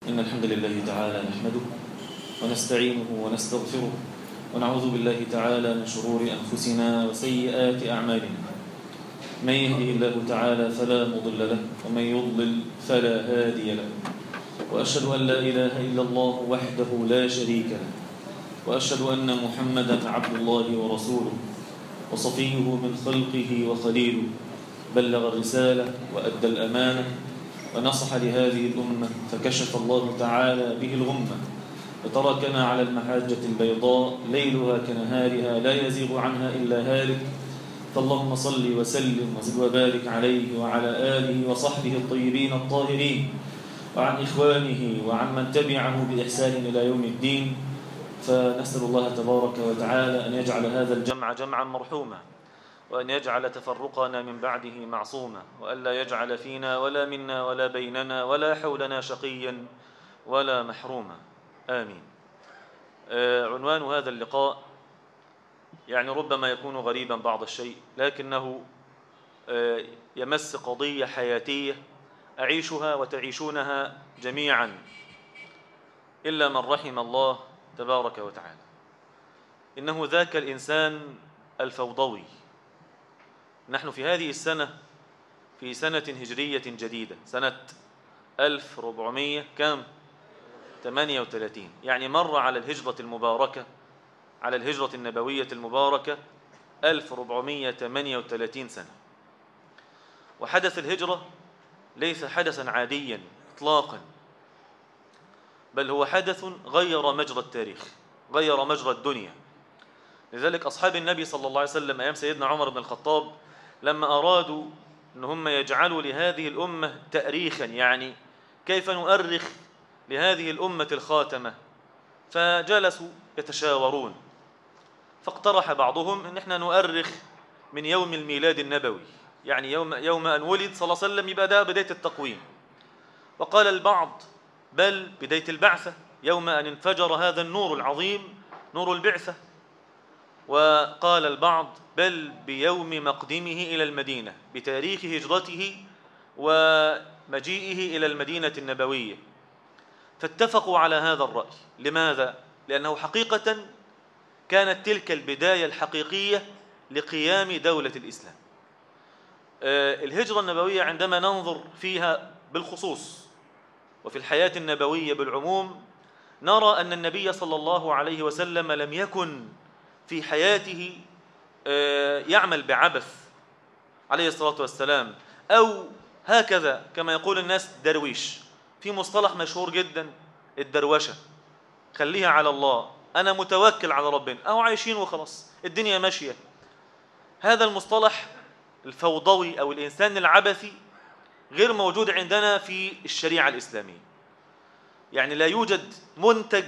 إن الحمد لله تعالى نحمده ونستعينه ونستغفره ونعوذ بالله تعالى من شرور أنفسنا وسيئات أعمالنا من يهده الله تعالى فلا مضل له ومن يضلل فلا هادي له وأشهد أن لا إله إلا الله وحده لا شريك له وأشهد أن محمدا عبد الله ورسوله وصفيه من خلقه وخليله بلغ الرسالة وأدى الأمانة ونصح لهذه الأمة فكشف الله تعالى به الغمة وتركنا على المحاجة البيضاء ليلها كنهارها لا يزيغ عنها إلا هالك فاللهم صل وسلم وزد وبارك عليه وعلى آله وصحبه الطيبين الطاهرين وعن إخوانه وعن من تبعه بإحسان إلى يوم الدين فنسأل الله تبارك وتعالى أن يجعل هذا الجمع جمعا مرحوما وأن يجعل تفرقنا من بعده معصوما وألا يجعل فينا ولا منا ولا بيننا ولا حولنا شقيا ولا محروما آمين آه عنوان هذا اللقاء يعني ربما يكون غريبا بعض الشيء لكنه آه يمس قضية حياتية أعيشها وتعيشونها جميعا إلا من رحم الله تبارك وتعالى إنه ذاك الإنسان الفوضوي نحن في هذه السنة في سنة هجرية جديدة سنة 1400 كم 38 يعني مر على الهجرة المباركة على الهجرة النبوية المباركة 1438 سنة وحدث الهجرة ليس حدثا عاديا اطلاقا بل هو حدث غير مجرى التاريخ غير مجرى الدنيا لذلك أصحاب النبي صلى الله عليه وسلم أيام سيدنا عمر بن الخطاب لما أرادوا أن هم يجعلوا لهذه الأمة تأريخا يعني كيف نؤرخ لهذه الأمة الخاتمة فجلسوا يتشاورون فاقترح بعضهم أن احنا نؤرخ من يوم الميلاد النبوي يعني يوم, يوم أن ولد صلى الله عليه وسلم يبقى ده بداية التقويم وقال البعض بل بداية البعثة يوم أن انفجر هذا النور العظيم نور البعثة وقال البعض بل بيوم مقدمه إلى المدينة بتاريخ هجرته ومجيئه إلى المدينة النبوية فاتفقوا على هذا الرأي لماذا؟ لأنه حقيقة كانت تلك البداية الحقيقية لقيام دولة الإسلام الهجرة النبوية عندما ننظر فيها بالخصوص وفي الحياة النبوية بالعموم نرى أن النبي صلى الله عليه وسلم لم يكن في حياته يعمل بعبث عليه الصلاة والسلام أو هكذا كما يقول الناس درويش في مصطلح مشهور جدا الدروشة خليها على الله أنا متوكل على ربنا أو عايشين وخلاص الدنيا ماشية هذا المصطلح الفوضوي أو الإنسان العبثي غير موجود عندنا في الشريعة الإسلامية يعني لا يوجد منتج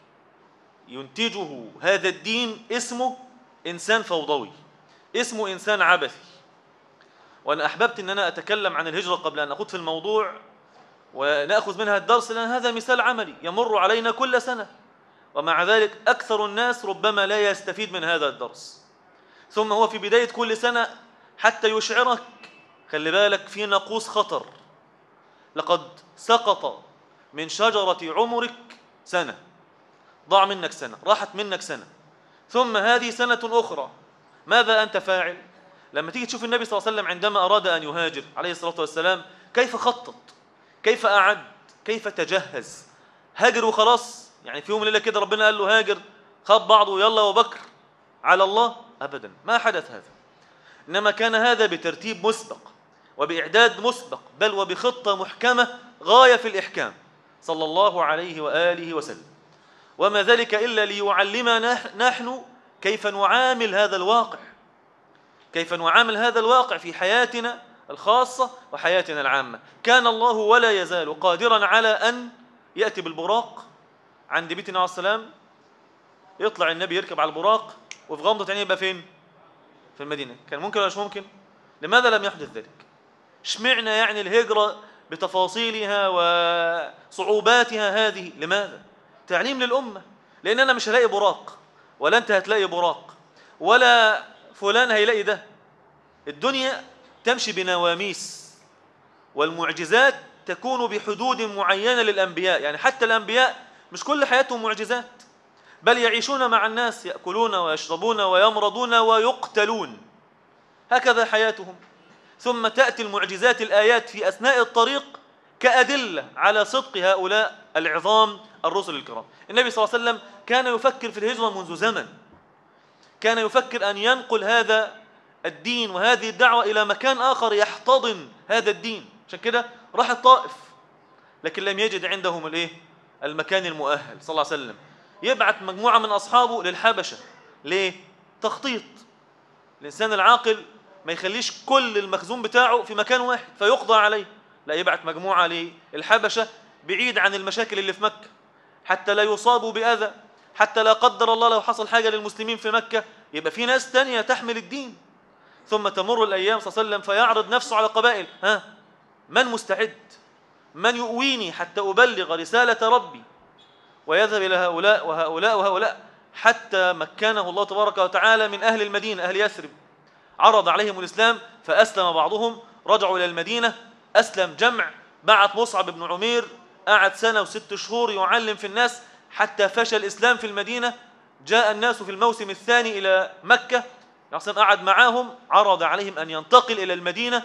ينتجه هذا الدين اسمه إنسان فوضوي اسمه إنسان عبثي وأنا أحببت أن أنا أتكلم عن الهجرة قبل أن أخذ في الموضوع ونأخذ منها الدرس لأن هذا مثال عملي يمر علينا كل سنة ومع ذلك أكثر الناس ربما لا يستفيد من هذا الدرس ثم هو في بداية كل سنة حتى يشعرك خلي بالك في نقوص خطر لقد سقط من شجرة عمرك سنة ضاع منك سنة راحت منك سنة ثم هذه سنة أخرى ماذا أنت فاعل لما تيجي تشوف النبي صلى الله عليه وسلم عندما أراد أن يهاجر عليه الصلاة والسلام كيف خطط كيف أعد كيف تجهز هاجر وخلاص يعني في يوم ليلة كده ربنا قال له هاجر خاب بعضه يلا وبكر على الله أبدا ما حدث هذا إنما كان هذا بترتيب مسبق وبإعداد مسبق بل وبخطة محكمة غاية في الإحكام صلى الله عليه وآله وسلم وما ذلك إلا ليعلمنا نحن كيف نعامل هذا الواقع كيف نعامل هذا الواقع في حياتنا الخاصة وحياتنا العامة كان الله ولا يزال قادرا على أن يأتي بالبراق عند بيتنا عليه السلام يطلع النبي يركب على البراق وفي غمضة عينيه يبقى فين في المدينة كان ممكن ولا مش ممكن لماذا لم يحدث ذلك اشمعنا يعني الهجرة بتفاصيلها وصعوباتها هذه لماذا تعليم للأمة لأن أنا مش هلاقي براق ولا أنت هتلاقي براق ولا فلان هيلاقي ده الدنيا تمشي بنواميس والمعجزات تكون بحدود معينة للأنبياء يعني حتى الأنبياء مش كل حياتهم معجزات بل يعيشون مع الناس يأكلون ويشربون ويمرضون ويقتلون هكذا حياتهم ثم تأتي المعجزات الآيات في أثناء الطريق كأدلة على صدق هؤلاء العظام الرسل الكرام النبي صلى الله عليه وسلم كان يفكر في الهجرة منذ زمن كان يفكر أن ينقل هذا الدين وهذه الدعوة إلى مكان آخر يحتضن هذا الدين عشان كده راح الطائف لكن لم يجد عندهم الايه المكان المؤهل صلى الله عليه وسلم يبعث مجموعة من أصحابه للحبشة ليه؟ تخطيط الإنسان العاقل ما يخليش كل المخزون بتاعه في مكان واحد فيقضى عليه لا يبعث مجموعة للحبشة بعيد عن المشاكل اللي في مكة حتى لا يصابوا بأذى حتى لا قدر الله لو حصل حاجة للمسلمين في مكة يبقى في ناس تانية تحمل الدين ثم تمر الأيام صلى الله عليه وسلم فيعرض نفسه على قبائل ها من مستعد من يؤويني حتى أبلغ رسالة ربي ويذهب إلى هؤلاء وهؤلاء وهؤلاء حتى مكنه الله تبارك وتعالى من أهل المدينة أهل يثرب عرض عليهم الإسلام فأسلم بعضهم رجعوا إلى المدينة أسلم جمع بعث مصعب بن عمير قعد سنة وست شهور يعلم في الناس حتى فشل الإسلام في المدينة جاء الناس في الموسم الثاني إلى مكة الرسول قعد معاهم عرض عليهم أن ينتقل إلى المدينة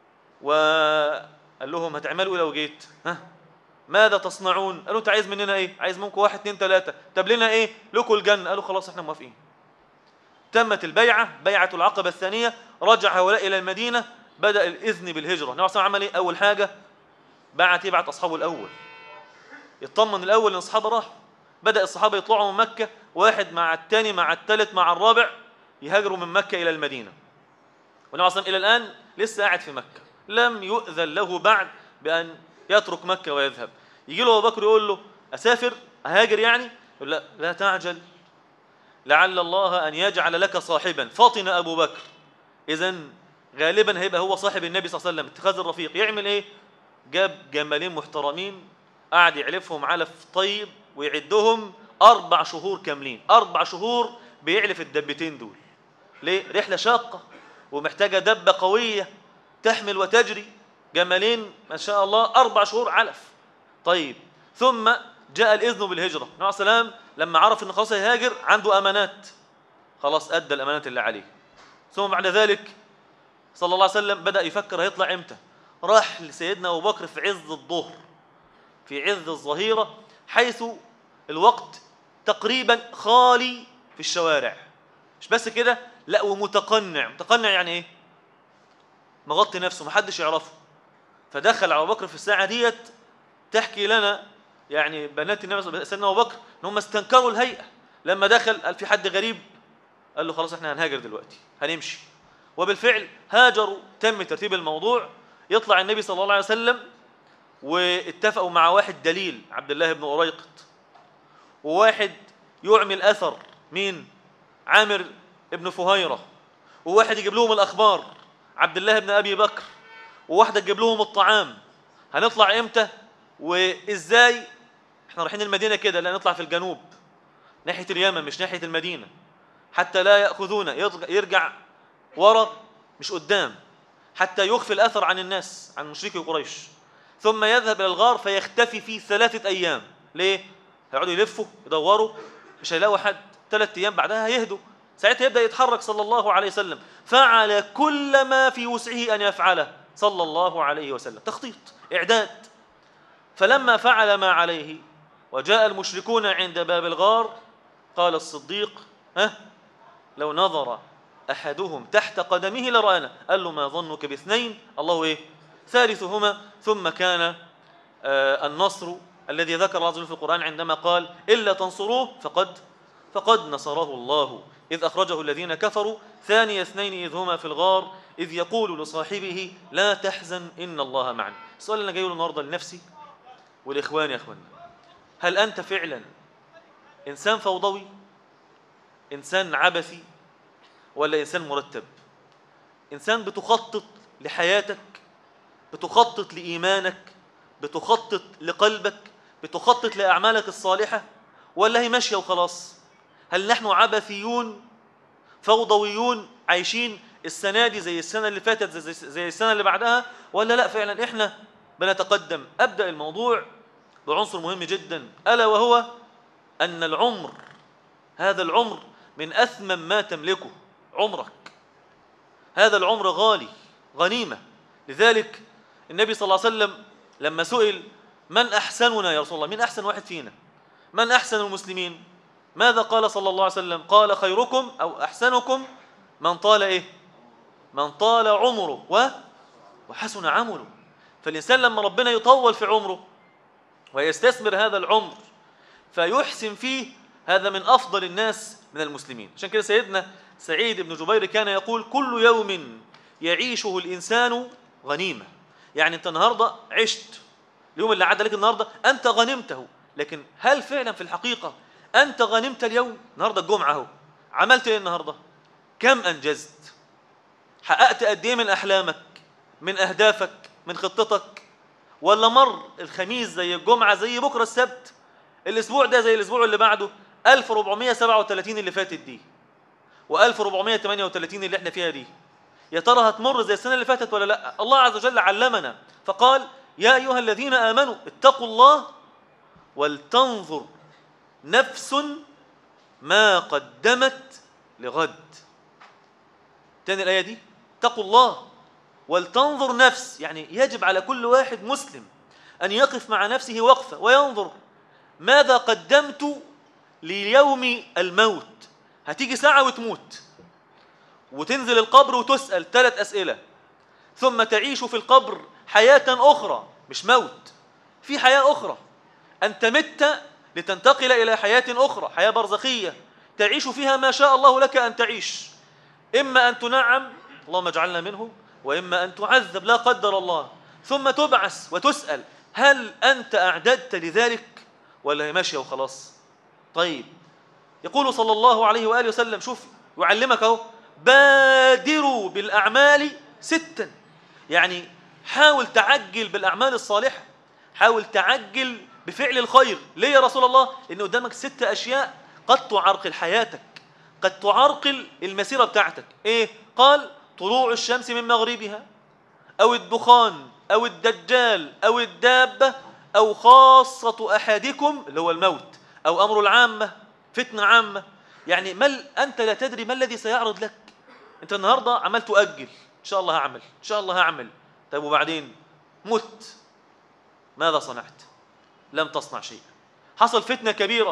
وقال لهم هتعملوا إيه لو جيت ها ماذا تصنعون قالوا انت عايز مننا ايه عايز منكم واحد اثنين ثلاثة طب لنا ايه لكم الجنة قالوا خلاص احنا موافقين تمت البيعة بيعة العقبة الثانية رجع هؤلاء إلى المدينة بدأ الإذن بالهجرة النبي صلى عمل ايه أول حاجة بعت يبعت أصحابه الأول يطمن الأول إن الصحابة راحوا بدأ الصحابة يطلعوا من مكة واحد مع الثاني مع الثالث مع الرابع يهاجروا من مكة إلى المدينة والنبي صلى إلى الآن لسه قاعد في مكة لم يؤذن له بعد بأن يترك مكة ويذهب يجي له أبو بكر يقول له أسافر أهاجر يعني يقول لا لا تعجل لعل الله أن يجعل لك صاحبا فطن أبو بكر إذا غالبا هيبقى هو صاحب النبي صلى الله عليه وسلم اتخاذ الرفيق يعمل إيه جاب جمالين محترمين قعد يعلفهم علف طيب ويعدهم أربع شهور كاملين أربع شهور بيعلف الدبتين دول ليه رحلة شاقة ومحتاجة دبة قوية تحمل وتجري جمالين ما شاء الله أربع شهور علف طيب ثم جاء الإذن بالهجرة النبي عليه السلام لما عرف أنه خلاص هيهاجر عنده أمانات خلاص أدى الأمانات اللي عليه ثم بعد ذلك صلى الله عليه وسلم بدأ يفكر هيطلع إمتى راح لسيدنا أبو بكر في عز الظهر في عز الظهيرة حيث الوقت تقريبا خالي في الشوارع مش بس كده لا ومتقنع متقنع يعني ايه مغطي نفسه محدش يعرفه فدخل ابو بكر في الساعه ديت تحكي لنا يعني بنات النبي سيدنا ابو بكر ان هم استنكروا الهيئه لما دخل قال في حد غريب قال له خلاص احنا هنهاجر دلوقتي هنمشي وبالفعل هاجروا تم ترتيب الموضوع يطلع النبي صلى الله عليه وسلم واتفقوا مع واحد دليل عبد الله بن أريقط وواحد يعمل أثر مين عامر ابن فهيرة وواحد يجيب لهم الأخبار عبد الله بن أبي بكر وواحدة تجيب لهم الطعام هنطلع إمتى وإزاي احنا رايحين المدينة كده لا نطلع في الجنوب ناحية اليمن مش ناحية المدينة حتى لا يأخذونا يرجع ورا مش قدام حتى يخفي الأثر عن الناس عن مشركي قريش ثم يذهب إلى الغار فيختفي فيه ثلاثة أيام ليه؟ هيقعدوا يلفوا يدوروا مش هيلاقوا حد ثلاثة أيام بعدها هيهدوا ساعتها يبدأ يتحرك صلى الله عليه وسلم فعل كل ما في وسعه أن يفعله صلى الله عليه وسلم تخطيط إعداد فلما فعل ما عليه وجاء المشركون عند باب الغار قال الصديق ها لو نظر أحدهم تحت قدمه لرآنا قال له ما ظنك باثنين الله إيه ثالثهما ثم كان آه، النصر الذي ذكر الله في القرآن عندما قال إلا تنصروه فقد فقد نصره الله إذ أخرجه الذين كفروا ثاني اثنين إذ هما في الغار إذ يقول لصاحبه لا تحزن إن الله معنا السؤال اللي أنا جايه النهارده لنفسي والإخوان يا إخواننا هل أنت فعلا إنسان فوضوي إنسان عبثي ولا إنسان مرتب إنسان بتخطط لحياتك بتخطط لإيمانك بتخطط لقلبك بتخطط لأعمالك الصالحة ولا هي ماشية وخلاص هل نحن عبثيون فوضويون عايشين السنة دي زي السنة اللي فاتت زي, زي السنة اللي بعدها ولا لا فعلا إحنا بنتقدم أبدأ الموضوع بعنصر مهم جدا ألا وهو أن العمر هذا العمر من أثمن ما تملكه عمرك هذا العمر غالي غنيمة لذلك النبي صلى الله عليه وسلم لما سئل من أحسننا يا رسول الله من أحسن واحد فينا من أحسن المسلمين ماذا قال صلى الله عليه وسلم قال خيركم أو أحسنكم من طال إيه من طال عمره و وحسن عمله فالإنسان لما ربنا يطول في عمره ويستثمر هذا العمر فيحسن فيه هذا من أفضل الناس من المسلمين عشان كده سيدنا سعيد بن جبير كان يقول كل يوم يعيشه الإنسان غنيمة يعني أنت النهاردة عشت اليوم اللي عدى لك النهاردة أنت غنمته لكن هل فعلا في الحقيقة أنت غنمت اليوم النهاردة الجمعة اهو عملت إيه النهاردة كم أنجزت حققت قد إيه من أحلامك من أهدافك من خطتك ولا مر الخميس زي الجمعة زي بكرة السبت الأسبوع ده زي الأسبوع اللي بعده 1437 اللي فاتت دي و1438 اللي احنا فيها دي يا ترى هتمر زي السنة اللي فاتت ولا لا الله عز وجل علمنا فقال يا أيها الذين آمنوا اتقوا الله ولتنظر نفس ما قدمت لغد تاني الآية دي اتقوا الله ولتنظر نفس يعني يجب على كل واحد مسلم أن يقف مع نفسه وقفة وينظر ماذا قدمت ليوم الموت هتيجي ساعة وتموت وتنزل القبر وتسأل ثلاث أسئلة ثم تعيش في القبر حياة أخرى مش موت في حياة أخرى أنت مت لتنتقل إلى حياة أخرى حياة برزخية تعيش فيها ما شاء الله لك أن تعيش إما أن تنعم اللهم اجعلنا منه وإما أن تعذب لا قدر الله ثم تبعث وتسأل هل أنت أعددت لذلك ولا هي ماشية وخلاص طيب يقول صلى الله عليه وآله وسلم شوف يعلمك اهو بادروا بالأعمال ستا يعني حاول تعجل بالأعمال الصالحة حاول تعجل بفعل الخير ليه يا رسول الله لأن قدامك ست أشياء قد تعرقل حياتك قد تعرقل المسيرة بتاعتك إيه قال طلوع الشمس من مغربها أو الدخان أو الدجال أو الدابة أو خاصة أحدكم اللي هو الموت أو أمر العامة فتنة عامة يعني ما أنت لا تدري ما الذي سيعرض لك أنت النهاردة عمال تؤجل إن شاء الله هعمل إن شاء الله هعمل طيب وبعدين مت ماذا صنعت لم تصنع شيئا حصل فتنة كبيرة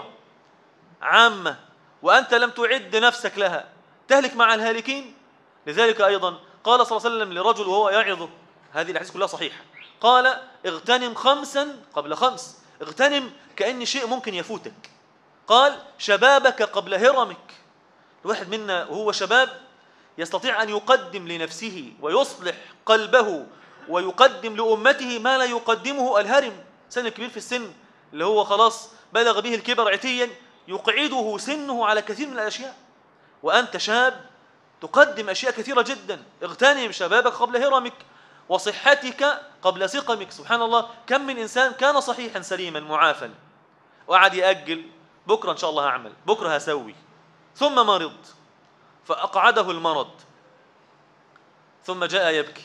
عامة وأنت لم تعد نفسك لها تهلك مع الهالكين لذلك أيضا قال صلى الله عليه وسلم لرجل وهو يعظه هذه الأحاديث كلها صحيحة قال اغتنم خمسا قبل خمس اغتنم كأن شيء ممكن يفوتك قال شبابك قبل هرمك الواحد منا وهو شباب يستطيع أن يقدم لنفسه ويصلح قلبه ويقدم لأمته ما لا يقدمه الهرم سن كبير في السن اللي هو خلاص بلغ به الكبر عتيا يقعده سنه على كثير من الأشياء وأنت شاب تقدم أشياء كثيرة جدا اغتنم شبابك قبل هرمك وصحتك قبل سقمك سبحان الله كم من إنسان كان صحيحا سليما معافا وقعد يأجل بكرة إن شاء الله هعمل بكرة هسوي ثم مرض فأقعده المرض ثم جاء يبكي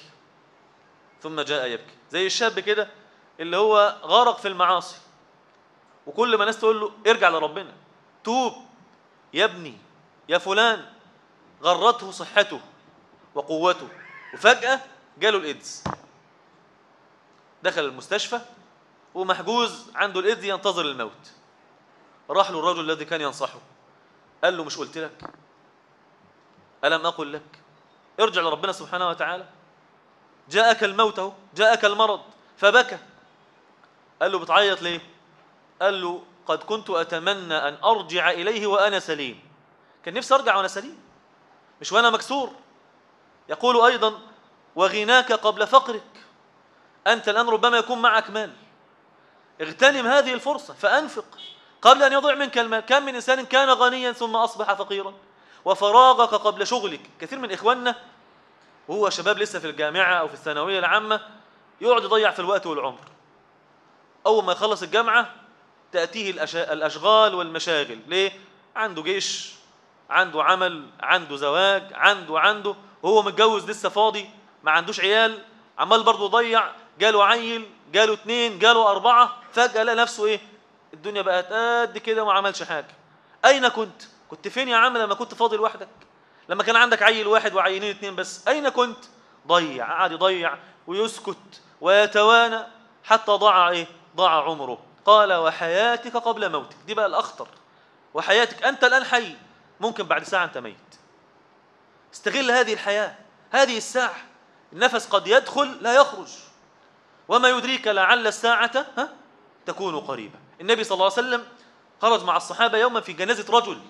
ثم جاء يبكي زي الشاب كده اللي هو غرق في المعاصي وكل ما الناس تقول له ارجع لربنا توب يا ابني يا فلان غرته صحته وقوته وفجأة جاله الإيدز دخل المستشفى ومحجوز عنده الإيدز ينتظر الموت راح له الرجل الذي كان ينصحه قال له مش قلت لك ألم أقل لك ارجع لربنا سبحانه وتعالى جاءك الموت اهو جاءك المرض فبكى قال له بتعيط ليه قال له قد كنت أتمنى أن أرجع إليه وأنا سليم كان نفسي أرجع وأنا سليم مش وأنا مكسور يقول أيضا وغناك قبل فقرك أنت الآن ربما يكون معك مال اغتنم هذه الفرصة فأنفق قبل أن يضيع منك المال كم من إنسان كان غنيا ثم أصبح فقيرا وفراغك قبل شغلك كثير من إخواننا وهو شباب لسه في الجامعة أو في الثانوية العامة يقعد يضيع في الوقت والعمر أول ما يخلص الجامعة تأتيه الأشغال والمشاغل ليه؟ عنده جيش عنده عمل عنده زواج عنده عنده وهو متجوز لسه فاضي ما عندوش عيال عمال برضه يضيع جاله عيل جاله اتنين جاله أربعة فجأة لقى نفسه إيه الدنيا بقت قد كده وما عملش حاجة أين كنت؟ كنت فين يا عم لما كنت فاضي لوحدك؟ لما كان عندك عيل واحد وعينين اتنين بس أين كنت؟ ضيع قعد يضيع ويسكت ويتوانى حتى ضاع إيه؟ ضاع عمره قال وحياتك قبل موتك دي بقى الأخطر وحياتك أنت الآن حي ممكن بعد ساعة أنت ميت استغل هذه الحياة هذه الساعة النفس قد يدخل لا يخرج وما يدريك لعل الساعة ها تكون قريبة النبي صلى الله عليه وسلم خرج مع الصحابة يوما في جنازة رجل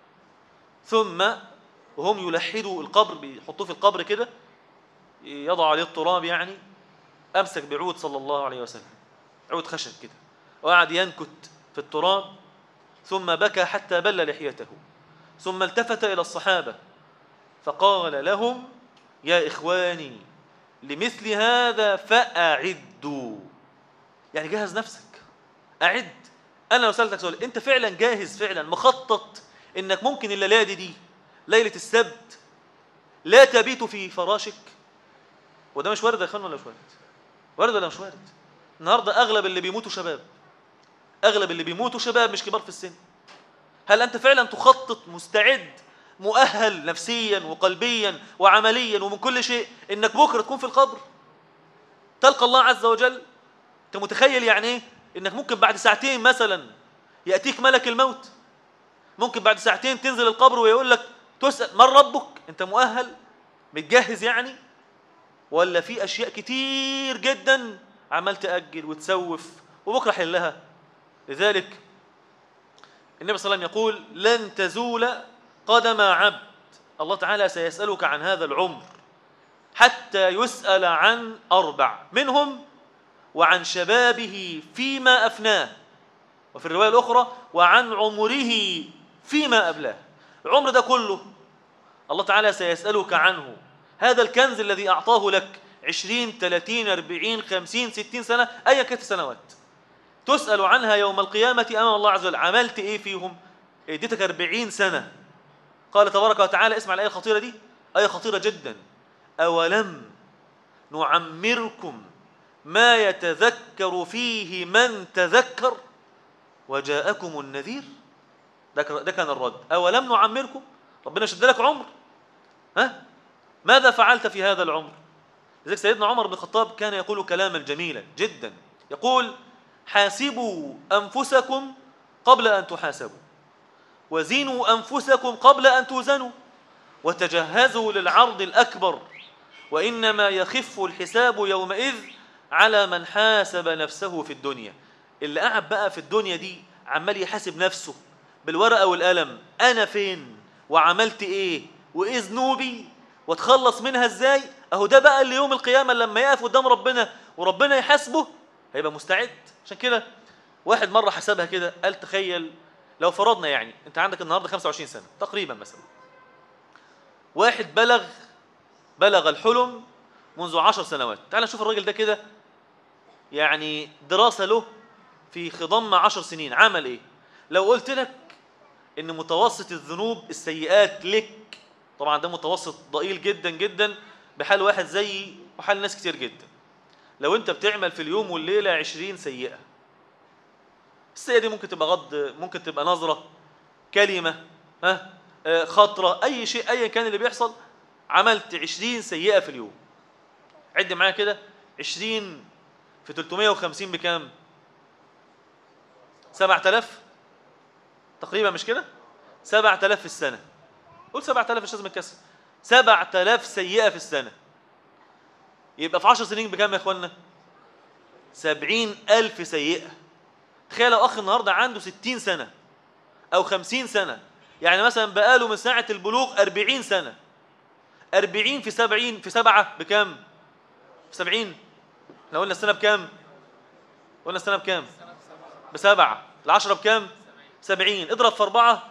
ثم وهم يلحدوا القبر بيحطوه في القبر كده يضع عليه التراب يعني أمسك بعود صلى الله عليه وسلم عود خشب كده وقعد ينكت في التراب ثم بكى حتى بل لحيته ثم التفت إلى الصحابة فقال لهم يا إخواني لمثل هذا فأعدوا يعني جهز نفسك أعد أنا لو سألتك سؤال أنت فعلا جاهز فعلا مخطط إنك ممكن الليلة دي, دي ليلة السبت لا تبيت في فراشك وده مش وارد يا اخوان ولا مش وارد وارد ولا مش وارد النهارده اغلب اللي بيموتوا شباب اغلب اللي بيموتوا شباب مش كبار في السن هل انت فعلا تخطط مستعد مؤهل نفسيا وقلبيا وعمليا ومن كل شيء انك بكره تكون في القبر تلقى الله عز وجل انت متخيل يعني ايه انك ممكن بعد ساعتين مثلا ياتيك ملك الموت ممكن بعد ساعتين تنزل القبر ويقول لك تسال من ربك انت مؤهل متجهز يعني ولا في اشياء كتير جدا عمال تاجل وتسوف وبكره حلها لذلك النبي صلى الله عليه وسلم يقول لن تزول قدم عبد الله تعالى سيسألك عن هذا العمر حتى يسأل عن أربع منهم وعن شبابه فيما أفناه وفي الرواية الأخرى وعن عمره فيما أبلاه العمر ده كله الله تعالى سيسألك عنه هذا الكنز الذي أعطاه لك عشرين ثلاثين أربعين خمسين ستين سنة أي كانت سنوات تسأل عنها يوم القيامة أمام الله عز وجل عملت إيه فيهم اديتك أربعين سنة قال تبارك وتعالى اسمع الآية الخطيرة دي آية خطيرة جدا أولم نعمركم ما يتذكر فيه من تذكر وجاءكم النذير ده ده كان الرد أولم نعمركم ربنا شد لك عمر ها ماذا فعلت في هذا العمر لذلك سيدنا عمر بن الخطاب كان يقول كلاما جميلا جدا يقول حاسبوا أنفسكم قبل أن تحاسبوا وزنوا أنفسكم قبل أن توزنوا وتجهزوا للعرض الأكبر وإنما يخف الحساب يومئذ على من حاسب نفسه في الدنيا اللي قاعد بقى في الدنيا دي عمال يحاسب نفسه بالورقة والقلم أنا فين وعملت إيه وإيه ذنوبي واتخلص منها إزاي أهو ده بقى اللي يوم القيامة لما يقف قدام ربنا وربنا يحاسبه هيبقى مستعد عشان كده واحد مرة حسبها كده قال تخيل لو فرضنا يعني انت عندك النهارده 25 سنة تقريبا مثلا واحد بلغ بلغ الحلم منذ عشر سنوات تعال نشوف الراجل ده كده يعني دراسة له في خضم عشر سنين عمل ايه لو قلت لك ان متوسط الذنوب السيئات لك طبعا ده متوسط ضئيل جدا جدا بحال واحد زيي وحال ناس كتير جدا لو انت بتعمل في اليوم والليلة عشرين سيئة السيئة دي ممكن تبقى غض ممكن تبقى نظرة كلمة ها آه، خطرة أي شيء أيا كان اللي بيحصل عملت عشرين سيئة في اليوم عد معايا كده عشرين في 350 بكام؟ 7000 تقريبا مش كده؟ 7000 في السنة قول 7000 مش لازم الكسر 7000 سيئة في السنة يبقى في 10 سنين بكام يا اخوانا؟ 70000 سيئة تخيل لو اخ النهارده عنده 60 سنة او 50 سنة يعني مثلا بقاله من ساعة البلوغ 40 سنة 40 في 70 في 7 بكام؟ في 70 احنا قلنا السنة بكام؟ قلنا السنة بكام؟ بسبعة العشرة بكام؟ 70 اضرب في أربعة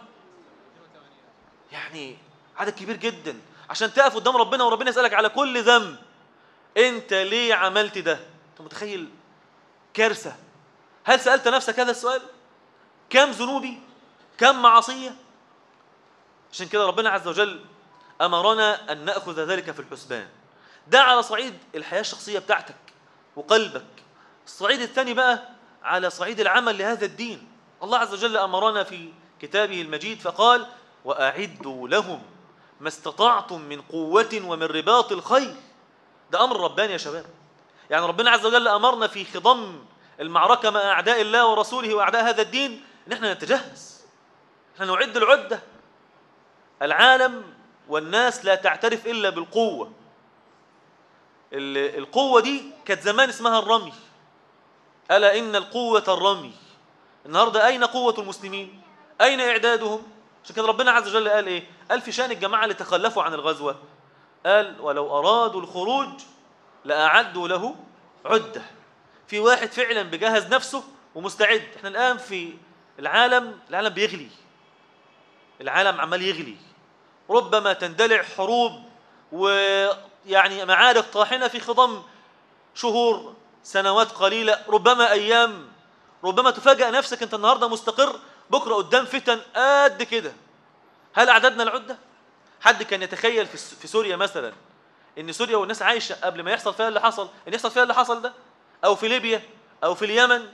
يعني عدد كبير جدا عشان تقف قدام ربنا وربنا يسألك على كل ذنب انت ليه عملت ده انت متخيل كارثة هل سألت نفسك هذا السؤال كم ذنوبي كم معصية عشان كده ربنا عز وجل أمرنا أن نأخذ ذلك في الحسبان ده على صعيد الحياة الشخصية بتاعتك وقلبك الصعيد الثاني بقى على صعيد العمل لهذا الدين الله عز وجل أمرنا في كتابه المجيد فقال وأعدوا لهم ما استطعتم من قوة ومن رباط الخيل ده أمر رباني يا شباب يعني ربنا عز وجل أمرنا في خضم المعركة مع أعداء الله ورسوله وأعداء هذا الدين إن احنا نتجهز احنا نعد العدة العالم والناس لا تعترف إلا بالقوة القوة دي كانت زمان اسمها الرمي ألا إن القوة الرمي النهاردة أين قوة المسلمين أين إعدادهم عشان كده ربنا عز وجل قال إيه قال في شان الجماعة اللي تخلفوا عن الغزوة قال ولو أرادوا الخروج لأعدوا له عدة في واحد فعلا بجهز نفسه ومستعد احنا الآن في العالم العالم بيغلي العالم عمال يغلي ربما تندلع حروب ويعني معارك طاحنة في خضم شهور سنوات قليلة ربما أيام ربما تفاجأ نفسك أنت النهاردة مستقر بكرة قدام فتن قد كده هل أعددنا العدة؟ حد كان يتخيل في سوريا مثلا ان سوريا والناس عايشه قبل ما يحصل فيها اللي حصل ان يحصل فيها اللي حصل ده او في ليبيا او في اليمن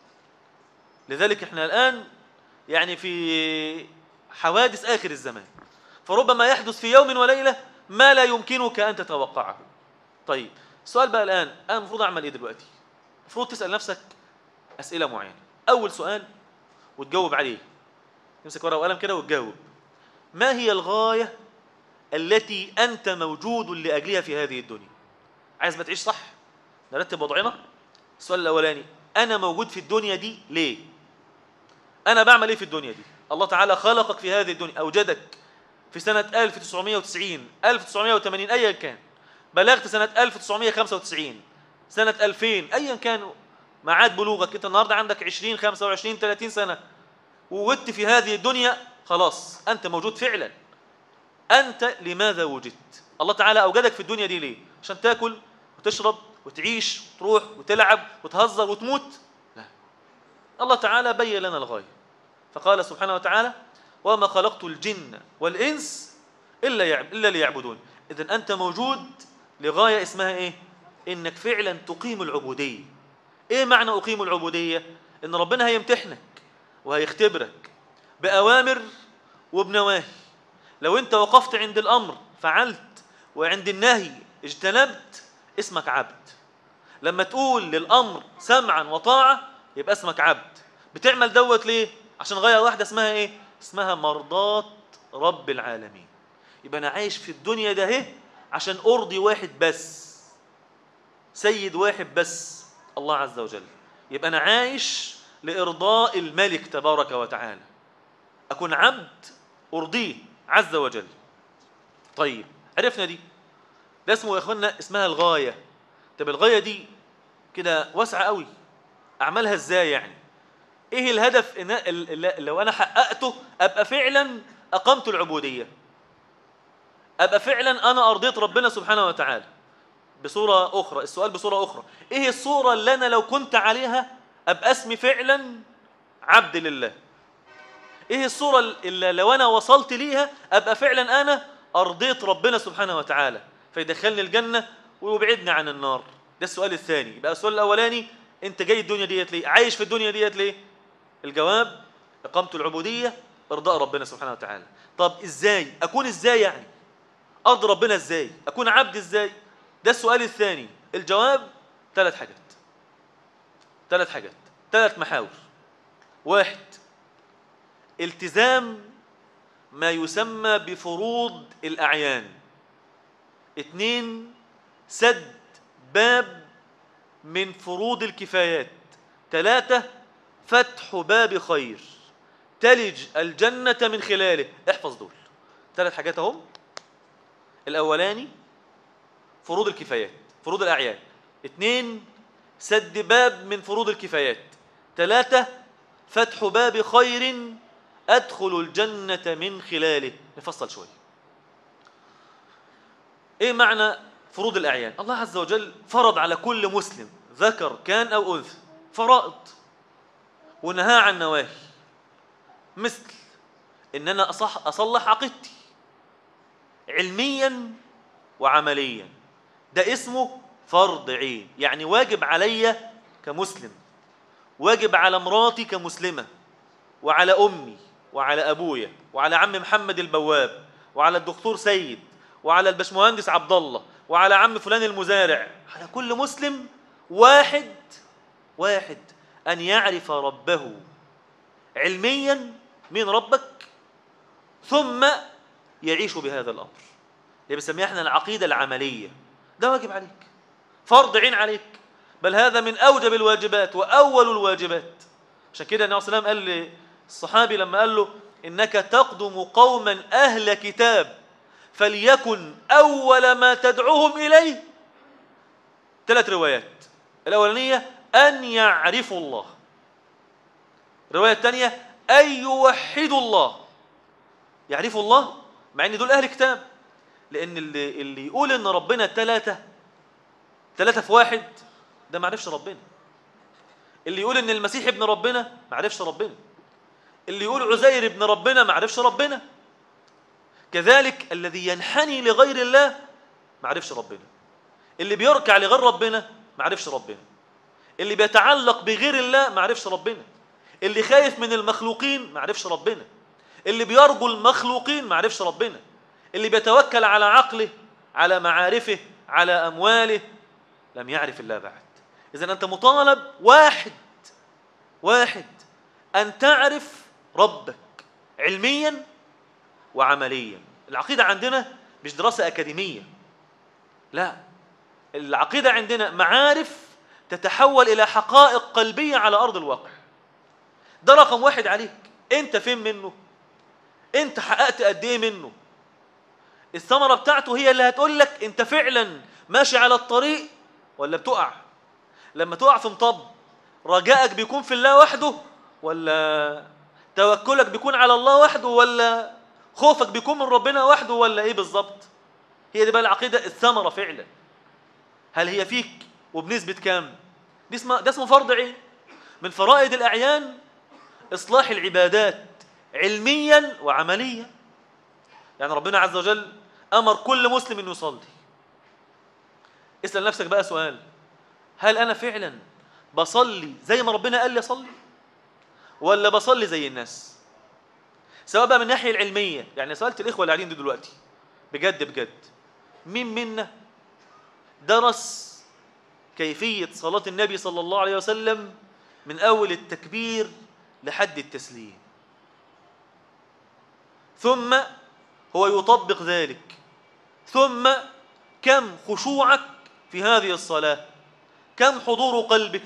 لذلك احنا الان يعني في حوادث اخر الزمان فربما يحدث في يوم وليله ما لا يمكنك ان تتوقعه طيب السؤال بقى الان انا المفروض اعمل ايه دلوقتي المفروض تسال نفسك اسئله معينه اول سؤال وتجاوب عليه تمسك ورقه وقلم كده وتجاوب ما هي الغايه التي أنت موجود لأجلها في هذه الدنيا عايز ما تعيش صح نرتب وضعنا السؤال الأولاني أنا موجود في الدنيا دي ليه أنا بعمل إيه في الدنيا دي الله تعالى خلقك في هذه الدنيا أوجدك في سنة 1990 1980 أيا كان بلغت سنة 1995 سنة 2000 أيا كان معاد بلوغك أنت النهاردة عندك 20 25 30 سنة ووجدت في هذه الدنيا خلاص أنت موجود فعلا أنت لماذا وجدت الله تعالى أوجدك في الدنيا دي ليه عشان تاكل وتشرب وتعيش وتروح وتلعب وتهزر وتموت لا الله تعالى بين لنا الغاية فقال سبحانه وتعالى وما خلقت الجن والإنس إلا, يعب إلا ليعبدون إذن أنت موجود لغاية اسمها إيه إنك فعلا تقيم العبودية إيه معنى أقيم العبودية إن ربنا هيمتحنك وهيختبرك بأوامر وبنواهي لو انت وقفت عند الامر فعلت وعند النهي اجتنبت اسمك عبد لما تقول للامر سمعا وطاعه يبقى اسمك عبد بتعمل دوت ليه عشان غايه واحده اسمها ايه اسمها مرضات رب العالمين يبقى انا عايش في الدنيا ده اهي عشان ارضي واحد بس سيد واحد بس الله عز وجل يبقى انا عايش لارضاء الملك تبارك وتعالى اكون عبد ارضيه عز وجل طيب عرفنا دي ده اسمه يا اخوانا اسمها الغايه طب الغايه دي كده واسعه قوي اعملها ازاي يعني ايه الهدف إن لو انا حققته ابقى فعلا اقمت العبوديه ابقى فعلا انا ارضيت ربنا سبحانه وتعالى بصوره اخرى السؤال بصوره اخرى ايه الصوره اللي انا لو كنت عليها ابقى اسمي فعلا عبد لله ايه الصورة اللي لو انا وصلت ليها ابقى فعلا انا ارضيت ربنا سبحانه وتعالى فيدخلني الجنة ويبعدني عن النار ده السؤال الثاني يبقى السؤال الاولاني انت جاي الدنيا ديت ليه عايش في الدنيا ديت ليه الجواب اقامة العبودية ارضاء ربنا سبحانه وتعالى طب ازاي اكون ازاي يعني ارضي ربنا ازاي اكون عبد ازاي ده السؤال الثاني الجواب ثلاث حاجات ثلاث حاجات ثلاث محاور واحد التزام ما يسمى بفروض الأعيان اثنين سد باب من فروض الكفايات ثلاثة فتح باب خير تلج الجنة من خلاله احفظ دول ثلاث حاجات اهم الأولاني فروض الكفايات فروض الأعيان اثنين سد باب من فروض الكفايات ثلاثة فتح باب خير أدخل الجنة من خلاله نفصل شوي إيه معنى فروض الأعيان الله عز وجل فرض على كل مسلم ذكر كان أو أنثى فرائض ونهى عن نواهي مثل إن أنا أصح أصلح عقيدتي علميا وعمليا ده اسمه فرض عين يعني واجب عليا كمسلم واجب على مراتي كمسلمة وعلى أمي وعلى أبويا وعلى عم محمد البواب وعلى الدكتور سيد وعلى البشمهندس عبد الله وعلى عم فلان المزارع على كل مسلم واحد واحد أن يعرف ربه علميا من ربك ثم يعيش بهذا الأمر اللي بنسميها احنا العقيدة العملية ده واجب عليك فرض عين عليك بل هذا من أوجب الواجبات وأول الواجبات عشان كده النبي صلى الله عليه وسلم قال للصحابي لما قال له إنك تقدم قوما أهل كتاب فليكن أول ما تدعوهم إليه ثلاث روايات الأولانية أن يعرفوا الله الرواية الثانية أن يوحدوا الله يعرفوا الله مع أن دول أهل كتاب لأن اللي, اللي يقول أن ربنا ثلاثة ثلاثة في واحد ده ما عرفش ربنا اللي يقول أن المسيح ابن ربنا ما عرفش ربنا اللي يقول عزير ابن ربنا ما عرفش ربنا كذلك الذي ينحني لغير الله ما عرفش ربنا اللي بيركع لغير ربنا ما عرفش ربنا اللي بيتعلق بغير الله ما عرفش ربنا اللي خايف من المخلوقين ما عرفش ربنا اللي بيرجو المخلوقين ما عرفش ربنا اللي بيتوكل على عقله على معارفه على أمواله لم يعرف الله بعد إذا أنت مطالب واحد واحد أن تعرف ربك علميا وعمليا العقيدة عندنا مش دراسة أكاديمية لا العقيدة عندنا معارف تتحول إلى حقائق قلبية على أرض الواقع ده رقم واحد عليك أنت فين منه أنت حققت قد إيه منه الثمرة بتاعته هي اللي هتقول لك أنت فعلا ماشي على الطريق ولا بتقع لما تقع في مطب رجائك بيكون في الله وحده ولا توكلك بيكون على الله وحده ولا خوفك بيكون من ربنا وحده ولا ايه بالظبط هي دي بقى العقيده الثمره فعلا هل هي فيك وبنسبه كام دي اسمها ده اسمه فرض عين من فرائض الاعيان اصلاح العبادات علميا وعمليا يعني ربنا عز وجل امر كل مسلم انه يصلي اسال نفسك بقى سؤال هل انا فعلا بصلي زي ما ربنا قال لي اصلي ولا بصلي زي الناس سواء بقى من الناحيه العلميه يعني سالت الاخوه اللي قاعدين دي دلوقتي بجد بجد مين منا درس كيفيه صلاه النبي صلى الله عليه وسلم من اول التكبير لحد التسليم ثم هو يطبق ذلك ثم كم خشوعك في هذه الصلاه كم حضور قلبك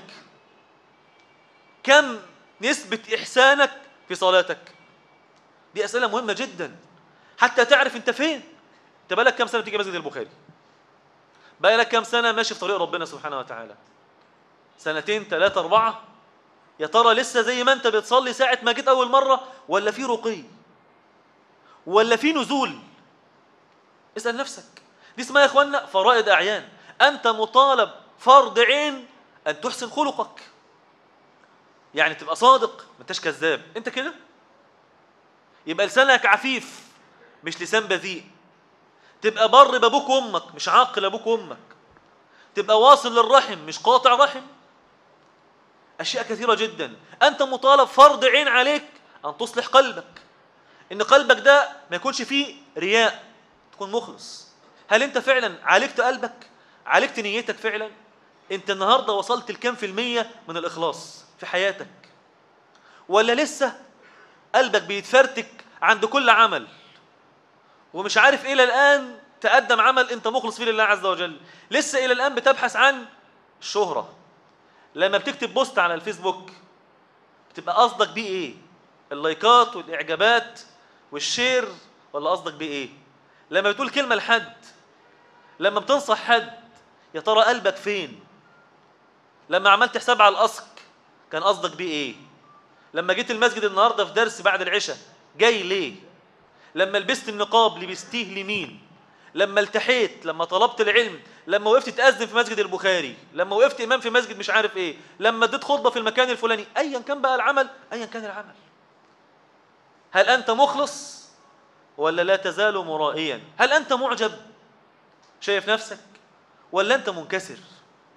كم نسبه احسانك في صلاتك دي أسئلة مهمة جدا حتى تعرف أنت فين أنت بقالك كام سنة بتيجي مسجد البخاري بقالك كام سنة ماشي في طريق ربنا سبحانه وتعالى سنتين ثلاثة أربعة يا ترى لسه زي ما أنت بتصلي ساعة ما جيت أول مرة ولا في رقي ولا في نزول اسأل نفسك دي اسمها يا إخوانا فرائض أعيان أنت مطالب فرض عين أن تحسن خلقك يعني تبقى صادق ما انتش كذاب انت كده يبقى لسانك عفيف مش لسان بذيء تبقى بر بابوك وامك مش عاقل ابوك وامك تبقى واصل للرحم مش قاطع رحم اشياء كثيره جدا انت مطالب فرض عين عليك ان تصلح قلبك ان قلبك ده ما يكونش فيه رياء تكون مخلص هل انت فعلا عالجت قلبك عالجت نيتك فعلا انت النهارده وصلت لكام في الميه من الاخلاص في حياتك ولا لسه قلبك بيتفرتك عند كل عمل ومش عارف إلى الآن تقدم عمل أنت مخلص فيه لله عز وجل لسه إلى الآن بتبحث عن الشهرة لما بتكتب بوست على الفيسبوك بتبقى قصدك بيه إيه اللايكات والإعجابات والشير ولا قصدك بيه إيه لما بتقول كلمة لحد لما بتنصح حد يا ترى قلبك فين لما عملت حساب على الأسك كان قصدك بيه إيه لما جيت المسجد النهارده في درس بعد العشاء جاي ليه لما لبست النقاب لبستيه لمين لما التحيت لما طلبت العلم لما وقفت تأذن في مسجد البخاري لما وقفت إمام في مسجد مش عارف إيه لما اديت خطبة في المكان الفلاني أيا كان بقى العمل أيا كان العمل هل أنت مخلص ولا لا تزال مرائيا هل أنت معجب شايف نفسك ولا أنت منكسر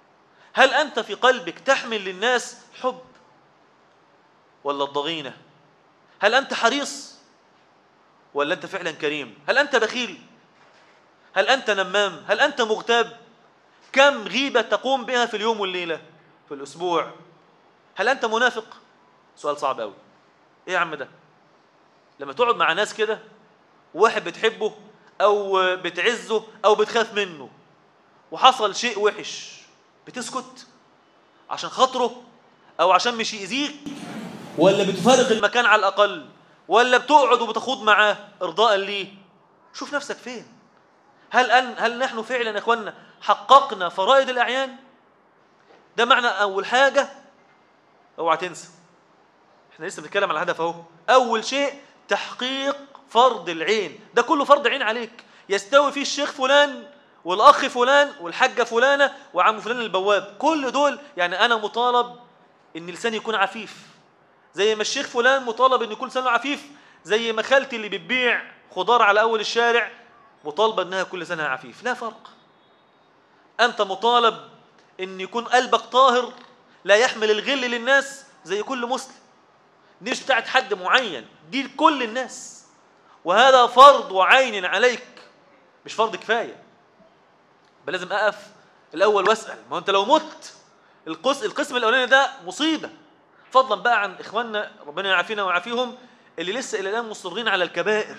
هل أنت في قلبك تحمل للناس حب ولا الضغينة هل أنت حريص ولا أنت فعلا كريم هل أنت بخيل هل أنت نمام هل أنت مغتاب كم غيبة تقوم بها في اليوم والليلة في الأسبوع هل أنت منافق سؤال صعب أوي إيه يا عم ده لما تقعد مع ناس كده واحد بتحبه أو بتعزه أو بتخاف منه وحصل شيء وحش بتسكت عشان خاطره أو عشان مش يأذيك ولا بتفارق المكان على الأقل ولا بتقعد وبتخوض معاه إرضاء ليه شوف نفسك فين هل أن هل نحن فعلا يا إخواننا حققنا فرائض الأعيان ده معنى أول حاجة اوعى تنسى احنا لسه بنتكلم على الهدف اهو أول شيء تحقيق فرض العين ده كله فرض عين عليك يستوي فيه الشيخ فلان والأخ فلان والحاجة فلانة وعم فلان البواب كل دول يعني أنا مطالب إن لساني يكون عفيف زي ما الشيخ فلان مطالب إن يكون لسانه عفيف زي ما خالتي اللي بتبيع خضار على أول الشارع مطالبة إنها يكون لسانها عفيف لا فرق أنت مطالب إن يكون قلبك طاهر لا يحمل الغل للناس زي كل مسلم دي مش بتاعت حد معين دي لكل الناس وهذا فرض وعين عليك مش فرض كفاية بل لازم أقف الأول وأسأل ما هو أنت لو مت القسم, القسم الأولاني ده مصيبة فضلا بقى عن إخواننا ربنا يعافينا ويعافيهم اللي لسه إلى الآن مصرين على الكبائر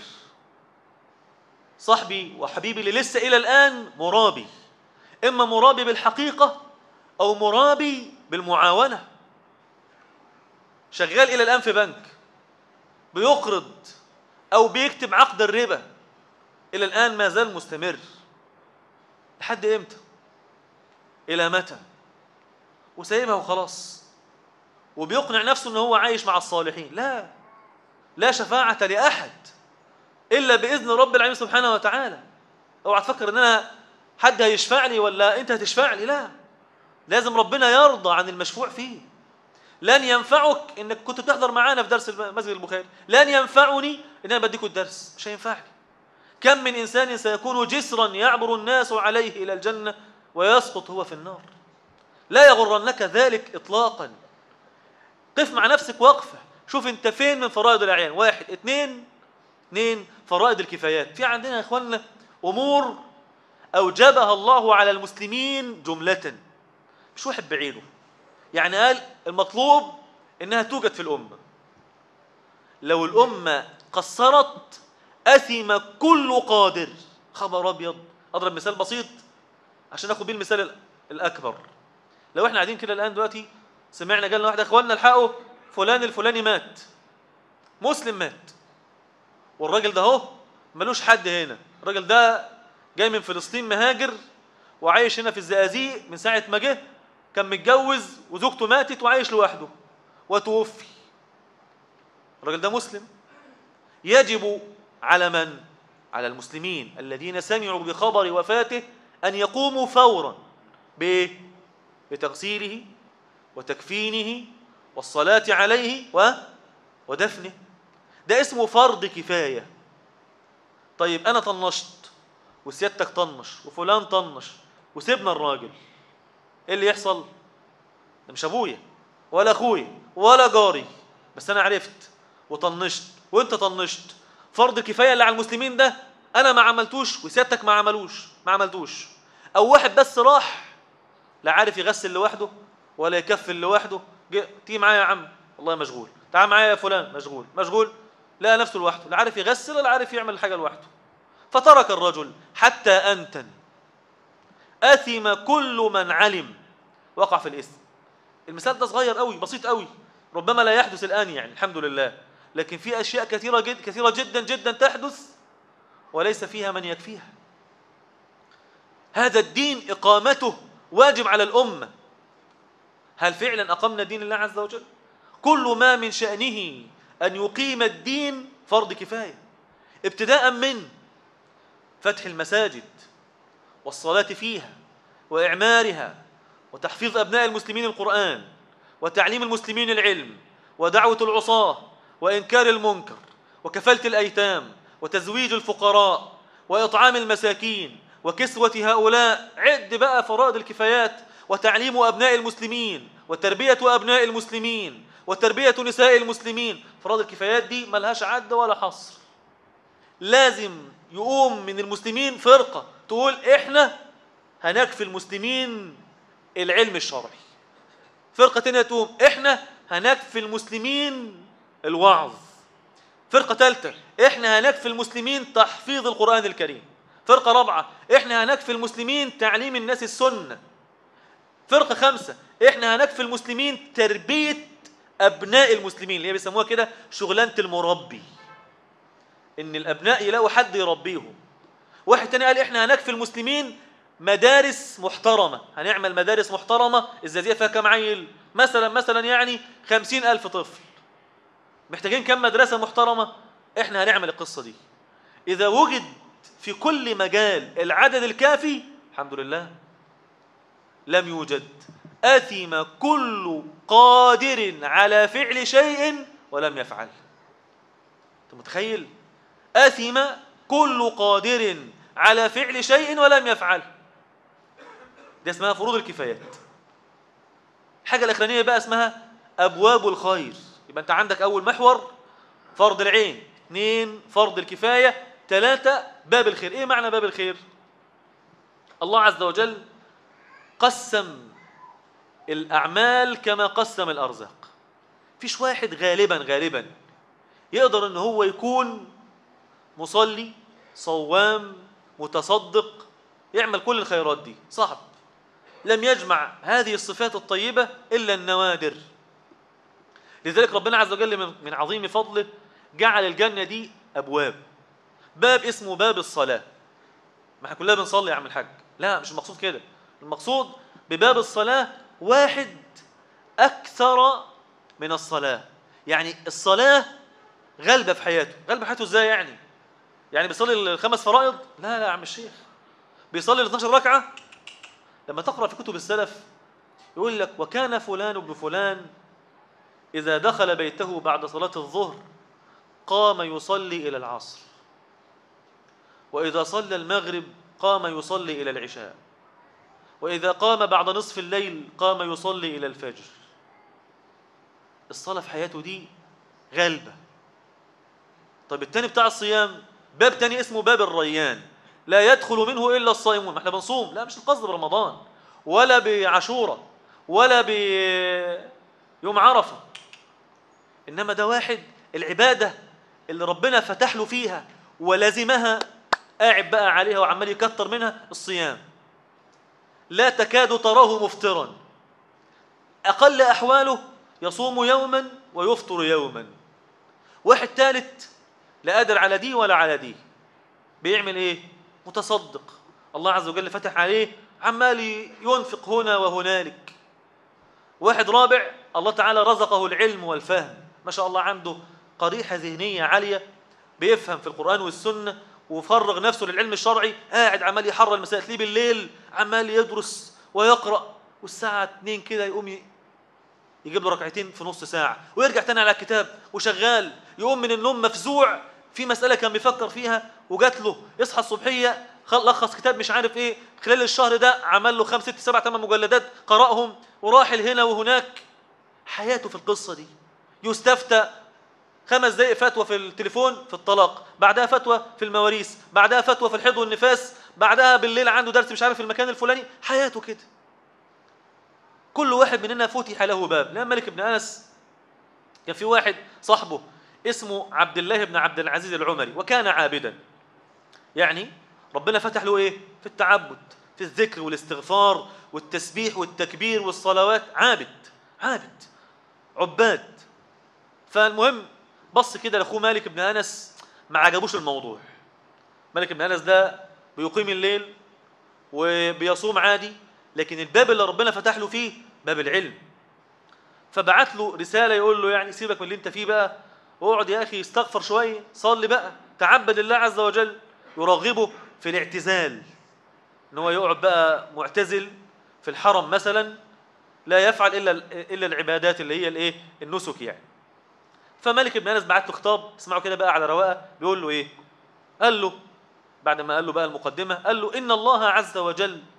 صاحبي وحبيبي اللي لسه إلى الآن مرابي إما مرابي بالحقيقة أو مرابي بالمعاونة شغال إلى الآن في بنك بيقرض أو بيكتب عقد الربا إلى الآن ما زال مستمر لحد إمتى؟ إلى متى؟ وسايبها وخلاص وبيقنع نفسه إن هو عايش مع الصالحين لا لا شفاعة لأحد إلا بإذن رب العالمين سبحانه وتعالى اوعى تفكر إن أنا حد هيشفع لي ولا أنت هتشفع لي لا لازم ربنا يرضى عن المشفوع فيه لن ينفعك انك كنت بتحضر معانا في درس مسجد البخاري لن ينفعني ان انا بديكوا الدرس مش هينفعني كم من انسان سيكون جسرا يعبر الناس عليه الى الجنه ويسقط هو في النار لا يغرنك ذلك اطلاقا قف مع نفسك وقفه شوف انت فين من فرائض الاعيان واحد اثنين اثنين فرائض الكفايات في عندنا يا اخواننا امور اوجبها الله على المسلمين جمله مش واحد بعينه يعني قال المطلوب انها توجد في الامه لو الامه قصرت اثم كل قادر خبر ابيض اضرب مثال بسيط عشان اخد بيه المثال الاكبر لو احنا قاعدين كده الان دلوقتي سمعنا جالنا واحد اخواننا الحقوا فلان الفلاني مات مسلم مات والراجل ده اهو ملوش حد هنا الراجل ده جاي من فلسطين مهاجر وعايش هنا في الزقازيق من ساعه ما جه كان متجوز وزوجته ماتت وعايش لوحده وتوفي الراجل ده مسلم يجب على من على المسلمين الذين سمعوا بخبر وفاته أن يقوموا فورا بإيه؟ بتغسيله وتكفينه والصلاة عليه و... ودفنه ده اسمه فرض كفاية طيب أنا طنشت وسيادتك طنش وفلان طنش وسيبنا الراجل ايه اللي يحصل ده مش ابويا ولا اخويا ولا جاري بس انا عرفت وطنشت وانت طنشت فرض كفايه اللي على المسلمين ده انا ما عملتوش وسيادتك ما عملوش ما عملتوش او واحد بس راح لا عارف يغسل لوحده ولا يكفل لوحده تيجي معايا يا عم والله مشغول تعال معايا يا فلان مشغول مشغول لقى نفسه لوحده لا عارف يغسل ولا عارف يعمل حاجه لوحده فترك الرجل حتى انتن أثم كل من علم وقع في الإثم المثال ده صغير قوي بسيط قوي ربما لا يحدث الآن يعني الحمد لله لكن في أشياء كثيرة جد كثيرة جدا جدا تحدث وليس فيها من يكفيها هذا الدين إقامته واجب على الأمة هل فعلا أقمنا دين الله عز وجل كل ما من شأنه أن يقيم الدين فرض كفاية ابتداء من فتح المساجد والصلاة فيها وإعمارها وتحفيظ أبناء المسلمين القرآن وتعليم المسلمين العلم ودعوة العصاة وإنكار المنكر وكفالة الأيتام وتزويج الفقراء وإطعام المساكين وكسوة هؤلاء عد بقى فرائض الكفايات وتعليم أبناء المسلمين وتربية أبناء المسلمين وتربية نساء المسلمين فرض الكفايات دي ملهاش عد ولا حصر لازم يقوم من المسلمين فرقة تقول إحنا هنكفي المسلمين العلم الشرعي فرقة تانية تقوم إحنا هنكفي المسلمين الوعظ فرقة ثالثة إحنا هنكفي المسلمين تحفيظ القرآن الكريم فرقة رابعة إحنا هنكفي المسلمين تعليم الناس السنة فرقة خمسة إحنا هنكفي المسلمين تربية أبناء المسلمين اللي هي بيسموها كده شغلانة المربي إن الأبناء يلاقوا حد يربيهم واحد تاني قال إحنا هنكفي المسلمين مدارس محترمة هنعمل مدارس محترمة الزازية فيها كم عيل مثلا مثلا يعني خمسين ألف طفل محتاجين كم مدرسة محترمة احنا هنعمل القصة دي إذا وجد في كل مجال العدد الكافي الحمد لله لم يوجد أثم كل قادر على فعل شيء ولم يفعل أنت متخيل أثم كل قادر على فعل شيء ولم يفعل دي اسمها فروض الكفايات الحاجة الأخرانية بقى اسمها أبواب الخير يبقى أنت عندك أول محور فرض العين اثنين فرض الكفاية ثلاثة باب الخير إيه معنى باب الخير الله عز وجل قسم الأعمال كما قسم الأرزاق فيش واحد غالبا غالبا يقدر ان هو يكون مصلي صوام متصدق يعمل كل الخيرات دي صعب لم يجمع هذه الصفات الطيبة إلا النوادر لذلك ربنا عز وجل من عظيم فضله جعل الجنة دي أبواب باب اسمه باب الصلاة ما احنا كلنا بنصلي يا عم الحاج لا مش المقصود كده المقصود بباب الصلاة واحد أكثر من الصلاة يعني الصلاة غلبة في حياته غلبة في حياته ازاي يعني يعني بيصلي الخمس فرائض لا لا يا عم الشيخ بيصلي ال 12 ركعة لما تقرأ في كتب السلف يقول لك وكان فلان ابن فلان إذا دخل بيته بعد صلاة الظهر قام يصلي إلى العصر وإذا صلى المغرب قام يصلي إلى العشاء وإذا قام بعد نصف الليل قام يصلي إلى الفجر الصلاة في حياته دي غالبة طيب التاني بتاع الصيام باب تاني اسمه باب الريان لا يدخل منه إلا الصائمون ما احنا بنصوم لا مش القصد برمضان ولا بعشورة ولا بيوم عرفة إنما ده واحد العبادة اللي ربنا فتح له فيها ولازمها قاعد بقى عليها وعمال يكتر منها الصيام لا تكاد تراه مفطرا أقل أحواله يصوم يوما ويفطر يوما واحد ثالث لا قادر على دي ولا على دي بيعمل ايه متصدق الله عز وجل فتح عليه عمال ينفق هنا وهنالك واحد رابع الله تعالى رزقه العلم والفهم ما شاء الله عنده قريحة ذهنية عالية بيفهم في القرآن والسنة وفرغ نفسه للعلم الشرعي قاعد عمال يحرر المسائل تلاقيه بالليل عمال يدرس ويقرأ والساعة 2 كده يقوم يجيب له ركعتين في نص ساعة ويرجع تاني على الكتاب وشغال يقوم من النوم مفزوع في مسألة كان بيفكر فيها وجات له يصحى الصبحية لخص كتاب مش عارف ايه خلال الشهر ده عمل له خمس ست سبع ثمان مجلدات قرأهم وراحل هنا وهناك حياته في القصة دي يستفتى خمس دقائق فتوى في التليفون في الطلاق بعدها فتوى في المواريث بعدها فتوى في الحيض والنفاس بعدها بالليل عنده درس مش عارف في المكان الفلاني حياته كده كل واحد مننا فتح له باب لما ملك بن انس كان في واحد صاحبه اسمه عبد الله بن عبد العزيز العمري وكان عابدا يعني ربنا فتح له ايه في التعبد في الذكر والاستغفار والتسبيح والتكبير والصلوات عابد عابد عباد فالمهم بص كده لاخوه مالك بن انس ما عجبوش الموضوع مالك بن انس ده بيقيم الليل وبيصوم عادي لكن الباب اللي ربنا فتح له فيه باب العلم فبعت له رساله يقول له يعني سيبك من اللي انت فيه بقى واقعد يا اخي استغفر شويه صلي بقى تعبد الله عز وجل يرغبه في الاعتزال ان هو يقعد بقى معتزل في الحرم مثلا لا يفعل الا الا العبادات اللي هي الايه النسك يعني فملك بن انس بعت له خطاب اسمعوا كده بقى على رواقه بيقول له ايه قال له بعد ما قال له بقى المقدمه قال له ان الله عز وجل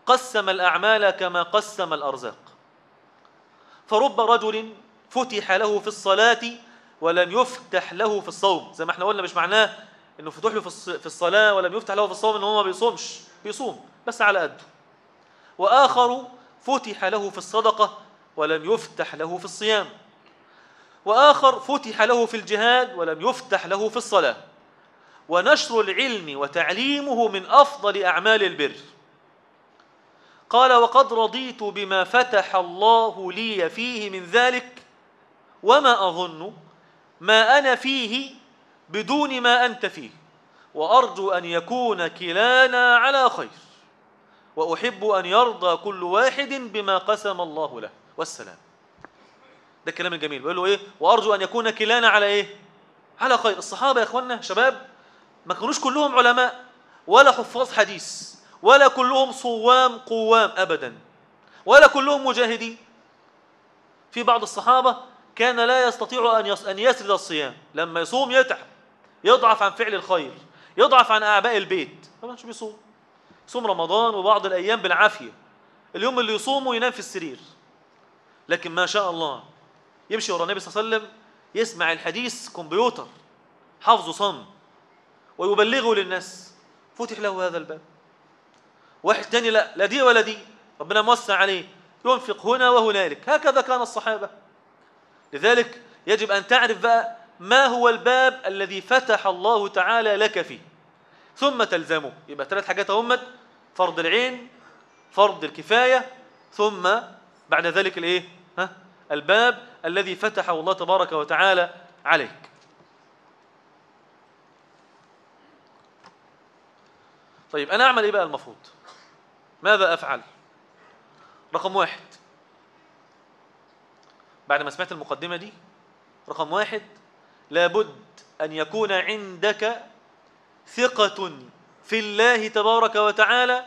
قسم الأعمال كما قسم الأرزاق فرب رجل فتح له في الصلاة ولم يفتح له في الصوم زي ما احنا قلنا مش معناه انه فتح له في الصلاة ولم يفتح له في الصوم ان هو ما بيصومش بيصوم بس على قده وآخر فتح له في الصدقة ولم يفتح له في الصيام وآخر فتح له في الجهاد ولم يفتح له في الصلاة ونشر العلم وتعليمه من أفضل أعمال البر قال وقد رضيت بما فتح الله لي فيه من ذلك وما أظن ما أنا فيه بدون ما أنت فيه وأرجو أن يكون كلانا على خير وأحب أن يرضى كل واحد بما قسم الله له والسلام ده الكلام الجميل بيقول له إيه وأرجو أن يكون كلانا على إيه على خير الصحابة يا إخوانا شباب ما كانوش كلهم علماء ولا حفاظ حديث ولا كلهم صوام قوام أبدا ولا كلهم مجاهدين في بعض الصحابة كان لا يستطيع أن يسرد الصيام لما يصوم يتعب يضعف عن فعل الخير يضعف عن أعباء البيت ما كانش بيصوم يصوم رمضان وبعض الأيام بالعافية اليوم اللي يصومه ينام في السرير لكن ما شاء الله يمشي ورا النبي صلى الله عليه وسلم يسمع الحديث كمبيوتر حافظه صم ويبلغه للناس فتح له هذا الباب واحد تاني لا لا دي ولا دي ربنا موسع عليه ينفق هنا وهنالك هكذا كان الصحابة لذلك يجب أن تعرف بقى ما هو الباب الذي فتح الله تعالى لك فيه ثم تلزمه يبقى ثلاث حاجات همت فرض العين فرض الكفاية ثم بعد ذلك الايه ها الباب الذي فتحه الله تبارك وتعالى عليك طيب أنا أعمل إيه بقى المفروض ماذا أفعل رقم واحد بعد ما سمعت المقدمة دي رقم واحد لابد أن يكون عندك ثقة في الله تبارك وتعالى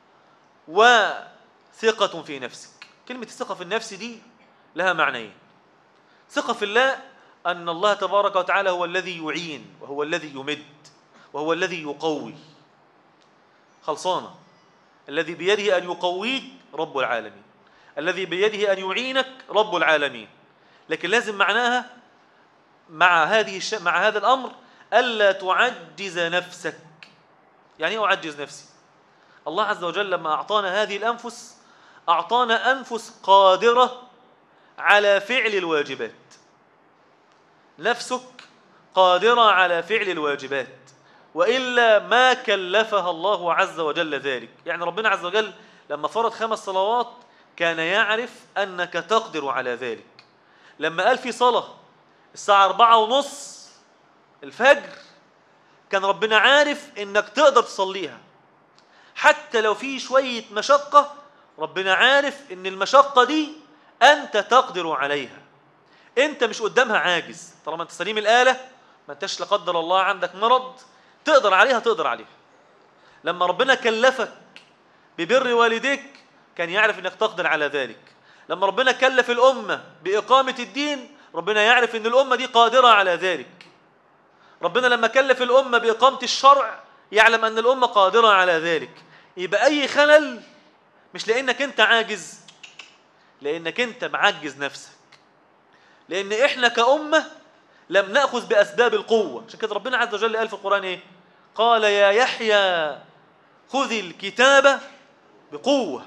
وثقة في نفسك كلمة الثقة في النفس دي لها معنيين ثقة في الله أن الله تبارك وتعالى هو الذي يعين وهو الذي يمد وهو الذي يقوي خلصانة الذي بيده أن يقويك رب العالمين الذي بيده أن يعينك رب العالمين لكن لازم معناها مع هذه الش... مع هذا الأمر ألا تعجز نفسك يعني ايه أعجز نفسي الله عز وجل لما أعطانا هذه الأنفس أعطانا أنفس قادرة على فعل الواجبات نفسك قادرة على فعل الواجبات وإلا ما كلفها الله عز وجل ذلك يعني ربنا عز وجل لما فرض خمس صلوات كان يعرف أنك تقدر على ذلك لما قال في صلاة الساعة أربعة ونص الفجر كان ربنا عارف انك تقدر تصليها حتى لو في شوية مشقة ربنا عارف ان المشقة دي انت تقدر عليها انت مش قدامها عاجز طالما انت سليم الآلة ما انتش لا قدر الله عندك مرض تقدر عليها تقدر عليها لما ربنا كلفك ببر والديك كان يعرف انك تقدر على ذلك لما ربنا كلف الأمة بإقامة الدين ربنا يعرف ان الأمة دي قادرة على ذلك ربنا لما كلف الأمة بإقامة الشرع يعلم أن الأمة قادرة على ذلك يبقى أي خلل مش لأنك أنت عاجز لأنك أنت معجز نفسك لأن إحنا كأمة لم نأخذ بأسباب القوة عشان كده ربنا عز وجل قال في القرآن إيه قال يا يحيى خذ الكتاب بقوة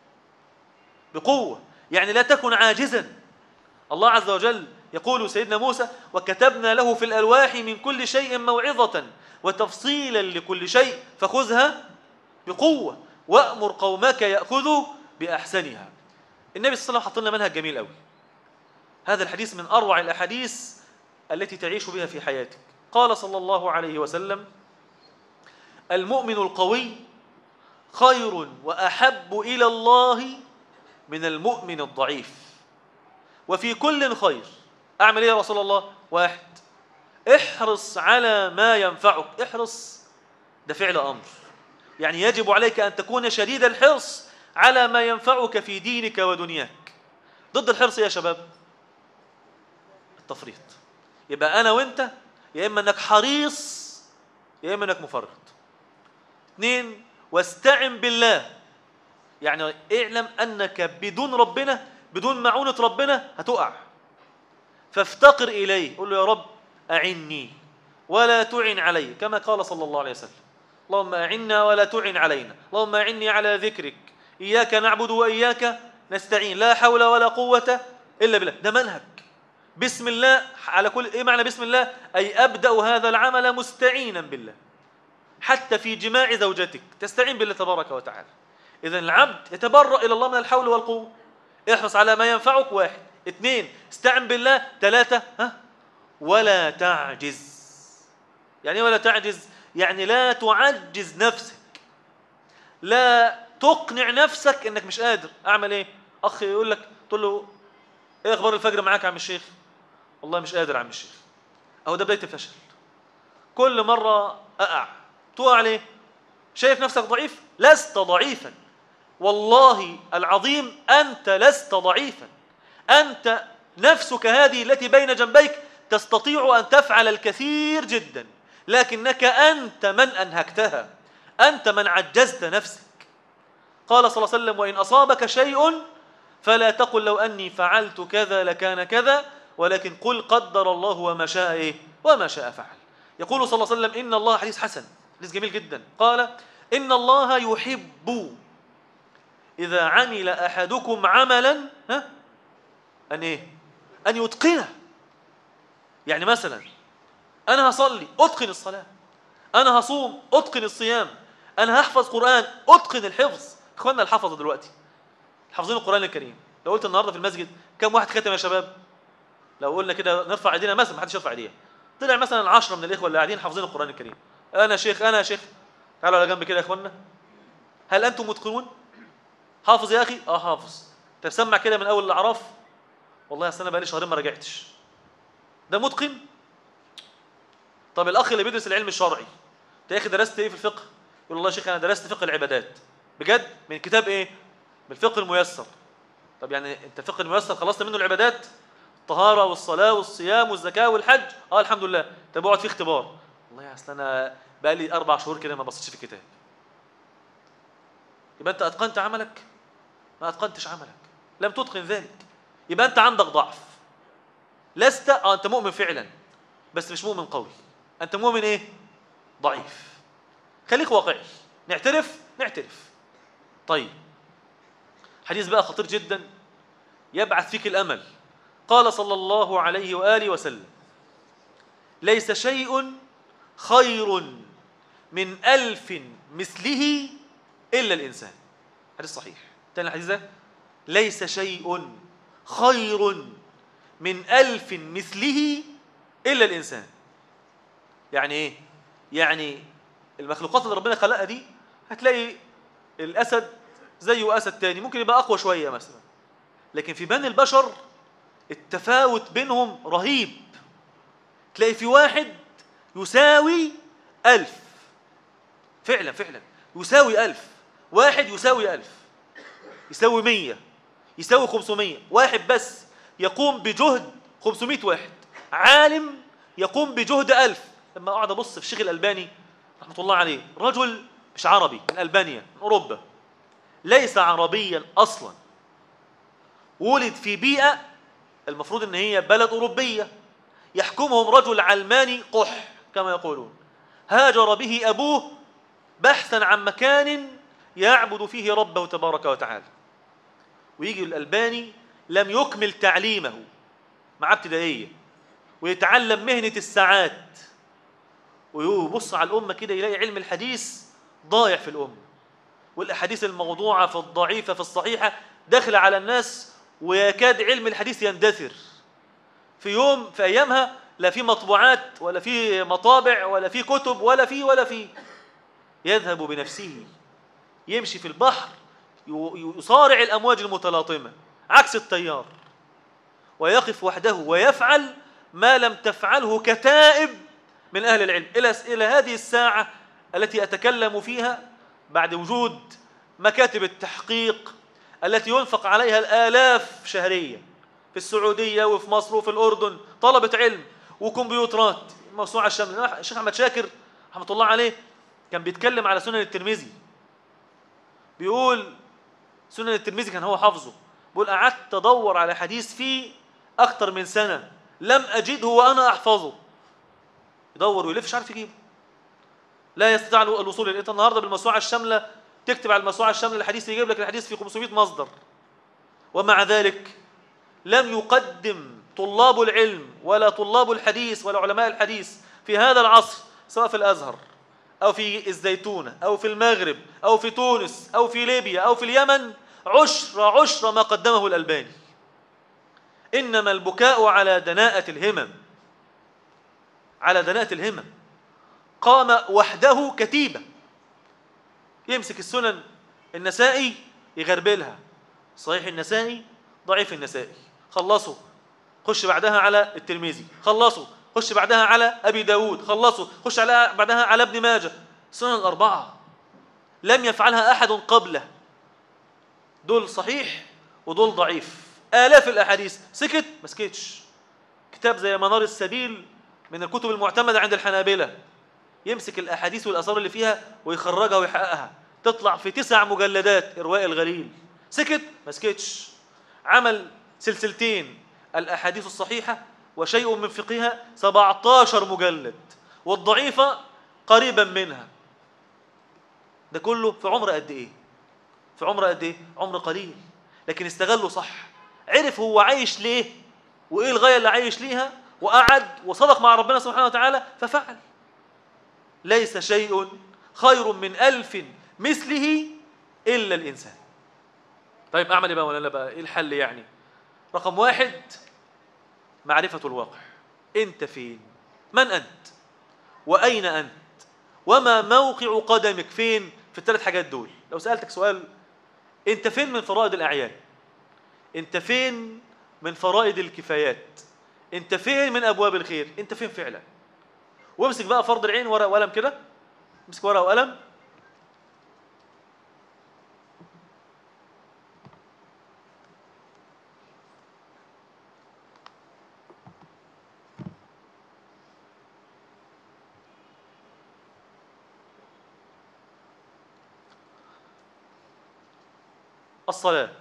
بقوة يعني لا تكن عاجزا الله عز وجل يقول سيدنا موسى وكتبنا له في الألواح من كل شيء موعظة وتفصيلا لكل شيء فخذها بقوة وأمر قومك يأخذوا بأحسنها النبي صلى الله عليه وسلم حط لنا منهج جميل قوي هذا الحديث من أروع الأحاديث التي تعيش بها في حياتك قال صلى الله عليه وسلم المؤمن القوي خير وأحب إلى الله من المؤمن الضعيف وفي كل خير أعمل إيه يا رسول الله واحد احرص على ما ينفعك احرص ده فعل أمر يعني يجب عليك أن تكون شديد الحرص على ما ينفعك في دينك ودنياك ضد الحرص يا شباب التفريط يبقى أنا وإنت يا إما أنك حريص يا إما أنك مفرط اثنين واستعن بالله يعني اعلم أنك بدون ربنا بدون معونة ربنا هتقع فافتقر إليه قل له يا رب أعني ولا تعن علي كما قال صلى الله عليه وسلم اللهم أعنا ولا تعن علينا اللهم أعني على ذكرك إياك نعبد وإياك نستعين لا حول ولا قوة إلا بالله ده منهج بسم الله على كل إيه معنى بسم الله أي أبدأ هذا العمل مستعينا بالله حتى في جماع زوجتك تستعين بالله تبارك وتعالى إذا العبد يتبرأ إلى الله من الحول والقوة احرص على ما ينفعك واحد اثنين استعن بالله ثلاثة ها ولا تعجز يعني إيه ولا تعجز يعني لا تعجز نفسك لا تقنع نفسك انك مش قادر اعمل ايه اخ يقول لك تقول له ايه اخبار الفجر معاك يا عم الشيخ والله مش قادر يا عم الشيخ اهو ده بدايه الفشل كل مره اقع تقع ليه شايف نفسك ضعيف لست ضعيفا والله العظيم انت لست ضعيفا انت نفسك هذه التي بين جنبيك تستطيع ان تفعل الكثير جدا لكنك انت من انهكتها انت من عجزت نفسك قال صلى الله عليه وسلم وان اصابك شيء فلا تقل لو اني فعلت كذا لكان كذا ولكن قل قدر الله وما شاء ايه وما شاء فعل يقول صلى الله عليه وسلم ان الله حديث حسن حديث جميل جدا قال ان الله يحب اذا عمل احدكم عملا ها ان ايه ان يتقنه يعني مثلا انا هصلي اتقن الصلاه انا هصوم اتقن الصيام انا هحفظ قران اتقن الحفظ اخواننا الحفظه دلوقتي حافظين القران الكريم لو قلت النهارده في المسجد كم واحد ختم يا شباب لو قلنا كده نرفع ايدينا مثلا ما حدش يرفع ايديه طلع مثلا 10 من الاخوه اللي قاعدين حافظين القران الكريم انا شيخ انا شيخ تعالوا على جنب كده يا اخوانا هل انتم متقنون حافظ يا اخي اه حافظ طب سمع كده من اول الاعراف والله اصل انا بقالي شهرين ما راجعتش ده متقن طب الاخ اللي بيدرس العلم الشرعي انت يا اخي درست ايه في الفقه يقول والله يا شيخ انا درست فقه العبادات بجد من كتاب ايه من الفقه الميسر طب يعني انت الفقه الميسر خلصت منه العبادات الطهاره والصلاه والصيام والزكاه والحج اه الحمد لله طب اقعد فيه اختبار والله يا اصل انا بقى لي اربع شهور كده ما بصيتش في الكتاب يبقى انت اتقنت عملك ما اتقنتش عملك لم تتقن ذلك يبقى انت عندك ضعف لست اه انت مؤمن فعلا بس مش مؤمن قوي انت مؤمن ايه ضعيف خليك واقعي نعترف نعترف طيب حديث بقى خطير جدا يبعث فيك الامل قال صلى الله عليه واله وسلم ليس شيء خير من الف مثله الا الانسان حديث صحيح تاني الحديث ده ليس شيء خير من ألف مثله إلا الإنسان يعني إيه؟ يعني المخلوقات اللي ربنا خلقها دي هتلاقي الأسد زيه أسد تاني ممكن يبقى أقوى شوية مثلا لكن في بني البشر التفاوت بينهم رهيب تلاقي في واحد يساوي ألف فعلا فعلا يساوي ألف واحد يساوي ألف يساوي مية يساوي خمسمية واحد بس يقوم بجهد 500 واحد عالم يقوم بجهد ألف لما أقعد أبص في الشيخ الألباني رحمة الله عليه رجل مش عربي من ألبانيا من أوروبا ليس عربيا أصلا ولد في بيئة المفروض أن هي بلد أوروبية يحكمهم رجل علماني قح كما يقولون هاجر به أبوه بحثا عن مكان يعبد فيه ربه تبارك وتعالى ويجي الألباني لم يكمل تعليمه مع ابتدائية ويتعلم مهنة الساعات ويبص على الأمة كده يلاقي علم الحديث ضايع في الأمة والأحاديث الموضوعة في الضعيفة في الصحيحة داخلة على الناس ويكاد علم الحديث يندثر في يوم في أيامها لا في مطبوعات ولا في مطابع ولا في كتب ولا في ولا في يذهب بنفسه يمشي في البحر يصارع الأمواج المتلاطمة عكس التيار ويقف وحده ويفعل ما لم تفعله كتائب من أهل العلم إلى إلى هذه الساعة التي أتكلم فيها بعد وجود مكاتب التحقيق التي ينفق عليها الآلاف شهريا في السعودية وفي مصر وفي الأردن طلبة علم وكمبيوترات موسوعة الشمل الشيخ أحمد شاكر رحمة الله عليه كان بيتكلم على سنن الترمذي بيقول سنن الترمذي كان هو حافظه بيقول قعدت ادور على حديث فيه اكتر من سنه لم اجده وانا احفظه يدور ويلف مش عارف يجيبه لا يستطيع الوصول اليه انت النهارده بالموسوعه الشامله تكتب على الموسوعه الشامله الحديث يجيب لك الحديث في 500 مصدر ومع ذلك لم يقدم طلاب العلم ولا طلاب الحديث ولا علماء الحديث في هذا العصر سواء في الازهر او في الزيتونه او في المغرب او في تونس او في ليبيا او في اليمن عشر عشر ما قدمه الالباني انما البكاء على دناءه الهمم على دناءه الهمم قام وحده كتيبه يمسك السنن النسائي يغربلها صحيح النسائي ضعيف النسائي خلصوا خش بعدها على الترمذي خلصوا خش بعدها على ابي داود خلصوا خش على بعدها على ابن ماجه السنن الاربعه لم يفعلها احد قبله دول صحيح ودول ضعيف الاف الاحاديث سكت ما سكتش كتاب زي منار السبيل من الكتب المعتمده عند الحنابله يمسك الاحاديث والاثار اللي فيها ويخرجها ويحققها تطلع في تسع مجلدات ارواء الغليل سكت ما سكتش عمل سلسلتين الاحاديث الصحيحه وشيء من فقهها 17 مجلد والضعيفه قريبا منها ده كله في عمر قد ايه في عمر قد ايه عمر قليل لكن استغله صح عرف هو عايش ليه وايه الغايه اللي عايش ليها وقعد وصدق مع ربنا سبحانه وتعالى ففعل ليس شيء خير من ألف مثله إلا الإنسان طيب أعمل إيه بقى ولا لا بقى إيه الحل يعني رقم واحد معرفة الواقع أنت فين من أنت وأين أنت وما موقع قدمك فين في الثلاث حاجات دول لو سألتك سؤال أنت فين من فرائض الأعيان أنت فين من فرائض الكفايات أنت فين من أبواب الخير أنت فين فعلا وامسك بقى فرض العين ورقة وقلم كده امسك ورقة وقلم الصلاة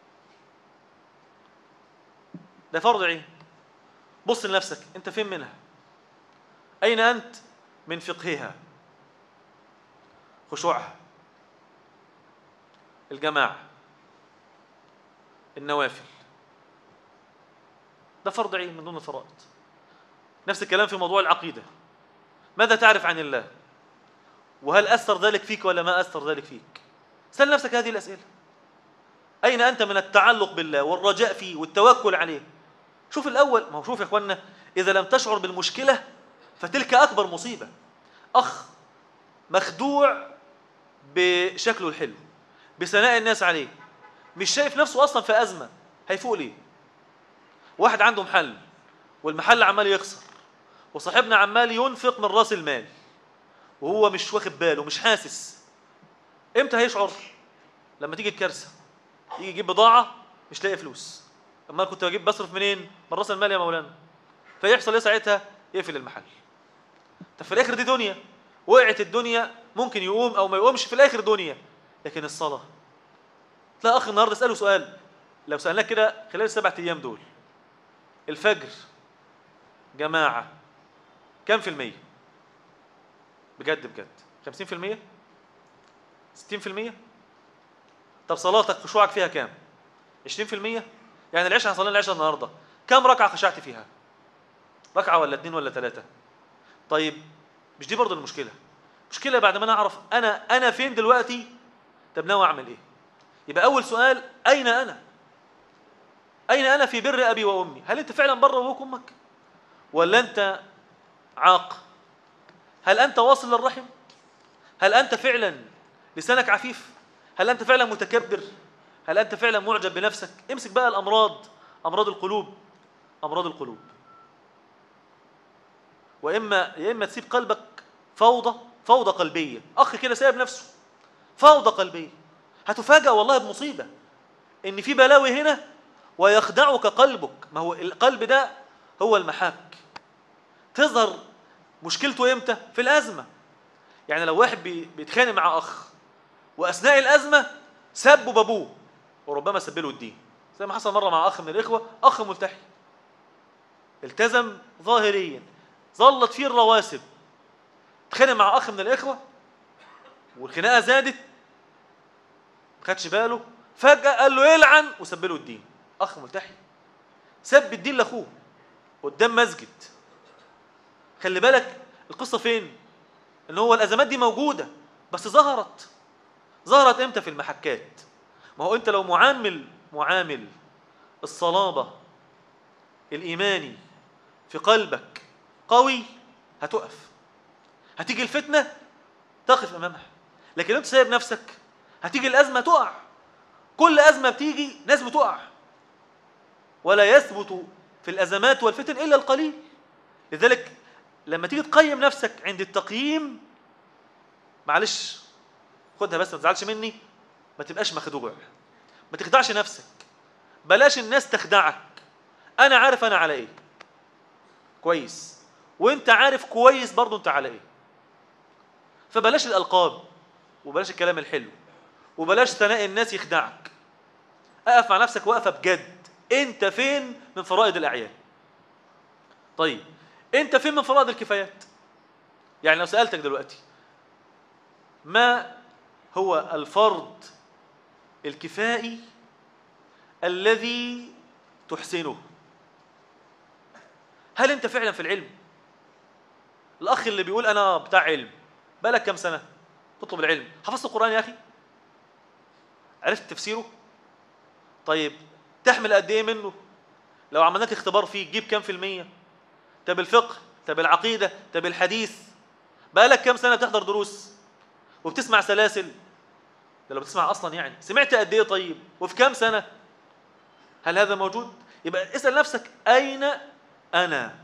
ده فرض عين بص لنفسك انت فين منها أين أنت من فقهها خشوعها الجماعة النوافل ده فرض عين من ضمن الفرائض نفس الكلام في موضوع العقيدة ماذا تعرف عن الله وهل أثر ذلك فيك ولا ما أثر ذلك فيك سأل نفسك هذه الأسئلة أين أنت من التعلق بالله والرجاء فيه والتوكل عليه شوف الأول ما هو شوف يا إخوانا إذا لم تشعر بالمشكلة فتلك أكبر مصيبة أخ مخدوع بشكله الحلو بثناء الناس عليه مش شايف نفسه أصلا في أزمة هيفوق ليه واحد عنده محل والمحل عمال يخسر وصاحبنا عمال ينفق من راس المال وهو مش واخد باله مش حاسس امتى هيشعر لما تيجي الكارثه يجي يجيب بضاعه مش لاقي فلوس اما كنت بجيب بصرف منين من راس المال يا مولانا فيحصل ايه ساعتها يقفل المحل طب في الاخر دي دنيا وقعت الدنيا ممكن يقوم او ما يقومش في الاخر دنيا لكن الصلاه تلاقي اخ النهارده اساله سؤال لو سالناك كده خلال السبع ايام دول الفجر جماعه كم في المية بجد بجد خمسين في المية ستين في المية طب صلاتك خشوعك فيها كام عشرين في المية يعني العشاء هنصلي العشاء النهارده كم ركعه خشعت فيها ركعه ولا اتنين ولا ثلاثه طيب مش دي برضه المشكله مشكله بعد ما انا اعرف انا انا فين دلوقتي طب ناوي اعمل ايه يبقى اول سؤال اين انا اين انا في بر ابي وامي هل انت فعلا بر ابوك وامك ولا انت عاق هل انت واصل للرحم هل انت فعلا لسانك عفيف هل انت فعلا متكبر هل انت فعلا معجب بنفسك امسك بقى الامراض امراض القلوب امراض القلوب واما يا اما تسيب قلبك فوضى فوضى قلبيه اخ كده سايب نفسه فوضى قلبيه هتفاجأ والله بمصيبه ان في بلاوي هنا ويخدعك قلبك ما هو القلب ده هو المحك تظهر مشكلته امتى في الازمه يعني لو واحد بي- بيتخانق مع اخ واثناء الازمه سبوا بابوه وربما سبله الدين زي ما حصل مره مع اخ من الاخوه اخ ملتحي التزم ظاهريا ظلت فيه الرواسب اتخانق مع اخ من الاخوه والخناقه زادت ما خدش باله فجاه قال له يلعن وسبله الدين اخ ملتحي سب الدين لاخوه قدام مسجد خلي بالك القصه فين ان هو الازمات دي موجوده بس ظهرت ظهرت امتى في المحكات ما هو انت لو معامل معامل الصلابه الايماني في قلبك قوي هتقف هتيجي الفتنه تقف امامها لكن انت سايب نفسك هتيجي الازمه تقع كل ازمه بتيجي ناس بتقع ولا يثبت في الازمات والفتن الا القليل لذلك لما تيجي تقيم نفسك عند التقييم معلش خدها بس ما تزعلش مني ما تبقاش مخدوع ما تخدعش نفسك بلاش الناس تخدعك انا عارف انا على ايه كويس وانت عارف كويس برضو انت على ايه فبلاش الالقاب وبلاش الكلام الحلو وبلاش ثناء الناس يخدعك اقف مع نفسك وقفه بجد انت فين من فرائض الاعيان طيب انت فين من فرائض الكفايات يعني لو سالتك دلوقتي ما هو الفرض الكفائي الذي تحسنه هل انت فعلا في العلم الاخ اللي بيقول انا بتاع علم بقالك كام سنه تطلب العلم حفظت القران يا اخي عرفت تفسيره طيب تحمل قد ايه منه لو عملنا لك اختبار فيه تجيب كام في الميه طب الفقه طب العقيده طب الحديث بقالك كام سنه بتحضر دروس وبتسمع سلاسل ده لو بتسمع اصلا يعني سمعت قد ايه طيب وفي كام سنه هل هذا موجود يبقى اسال نفسك اين انا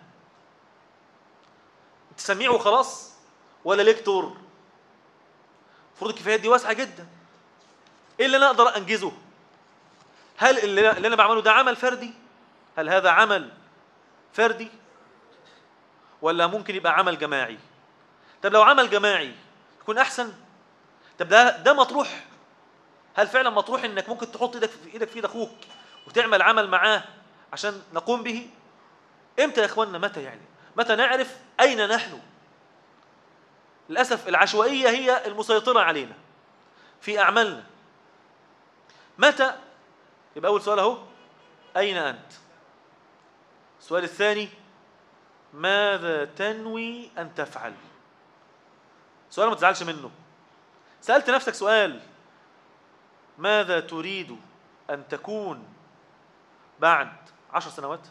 تسميعه خلاص ولا ليكتور فروض الكفايات دي واسعه جدا ايه اللي انا اقدر انجزه هل اللي اللي انا بعمله ده عمل فردي هل هذا عمل فردي ولا ممكن يبقى عمل جماعي طب لو عمل جماعي يكون احسن طب ده ده مطروح هل فعلا مطروح انك ممكن تحط ايدك في ايدك في ايد اخوك وتعمل عمل معاه عشان نقوم به امتى يا اخواننا متى يعني متى نعرف اين نحن للاسف العشوائيه هي المسيطره علينا في اعمالنا متى يبقى اول سؤال اهو اين انت السؤال الثاني ماذا تنوي ان تفعل سؤال ما تزعلش منه سالت نفسك سؤال ماذا تريد ان تكون بعد عشر سنوات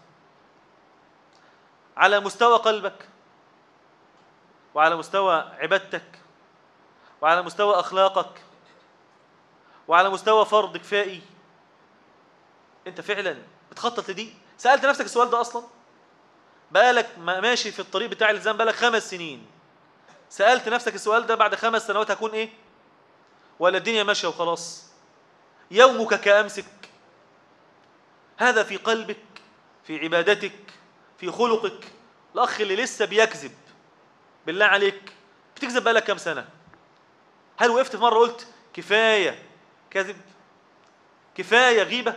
على مستوى قلبك وعلى مستوى عبادتك وعلى مستوى اخلاقك وعلى مستوى فرض كفائي انت فعلا بتخطط لدي سالت نفسك السؤال ده اصلا بقالك ما- ماشي في الطريق بتاع الالتزام بقالك خمس سنين سالت نفسك السؤال ده بعد خمس سنوات هكون ايه ولا الدنيا ماشيه وخلاص يومك كامسك هذا في قلبك في عبادتك في خلقك الاخ اللي لسه بيكذب بالله عليك بتكذب بقالك كام سنه هل وقفت في مره قلت كفايه كذب كفايه غيبه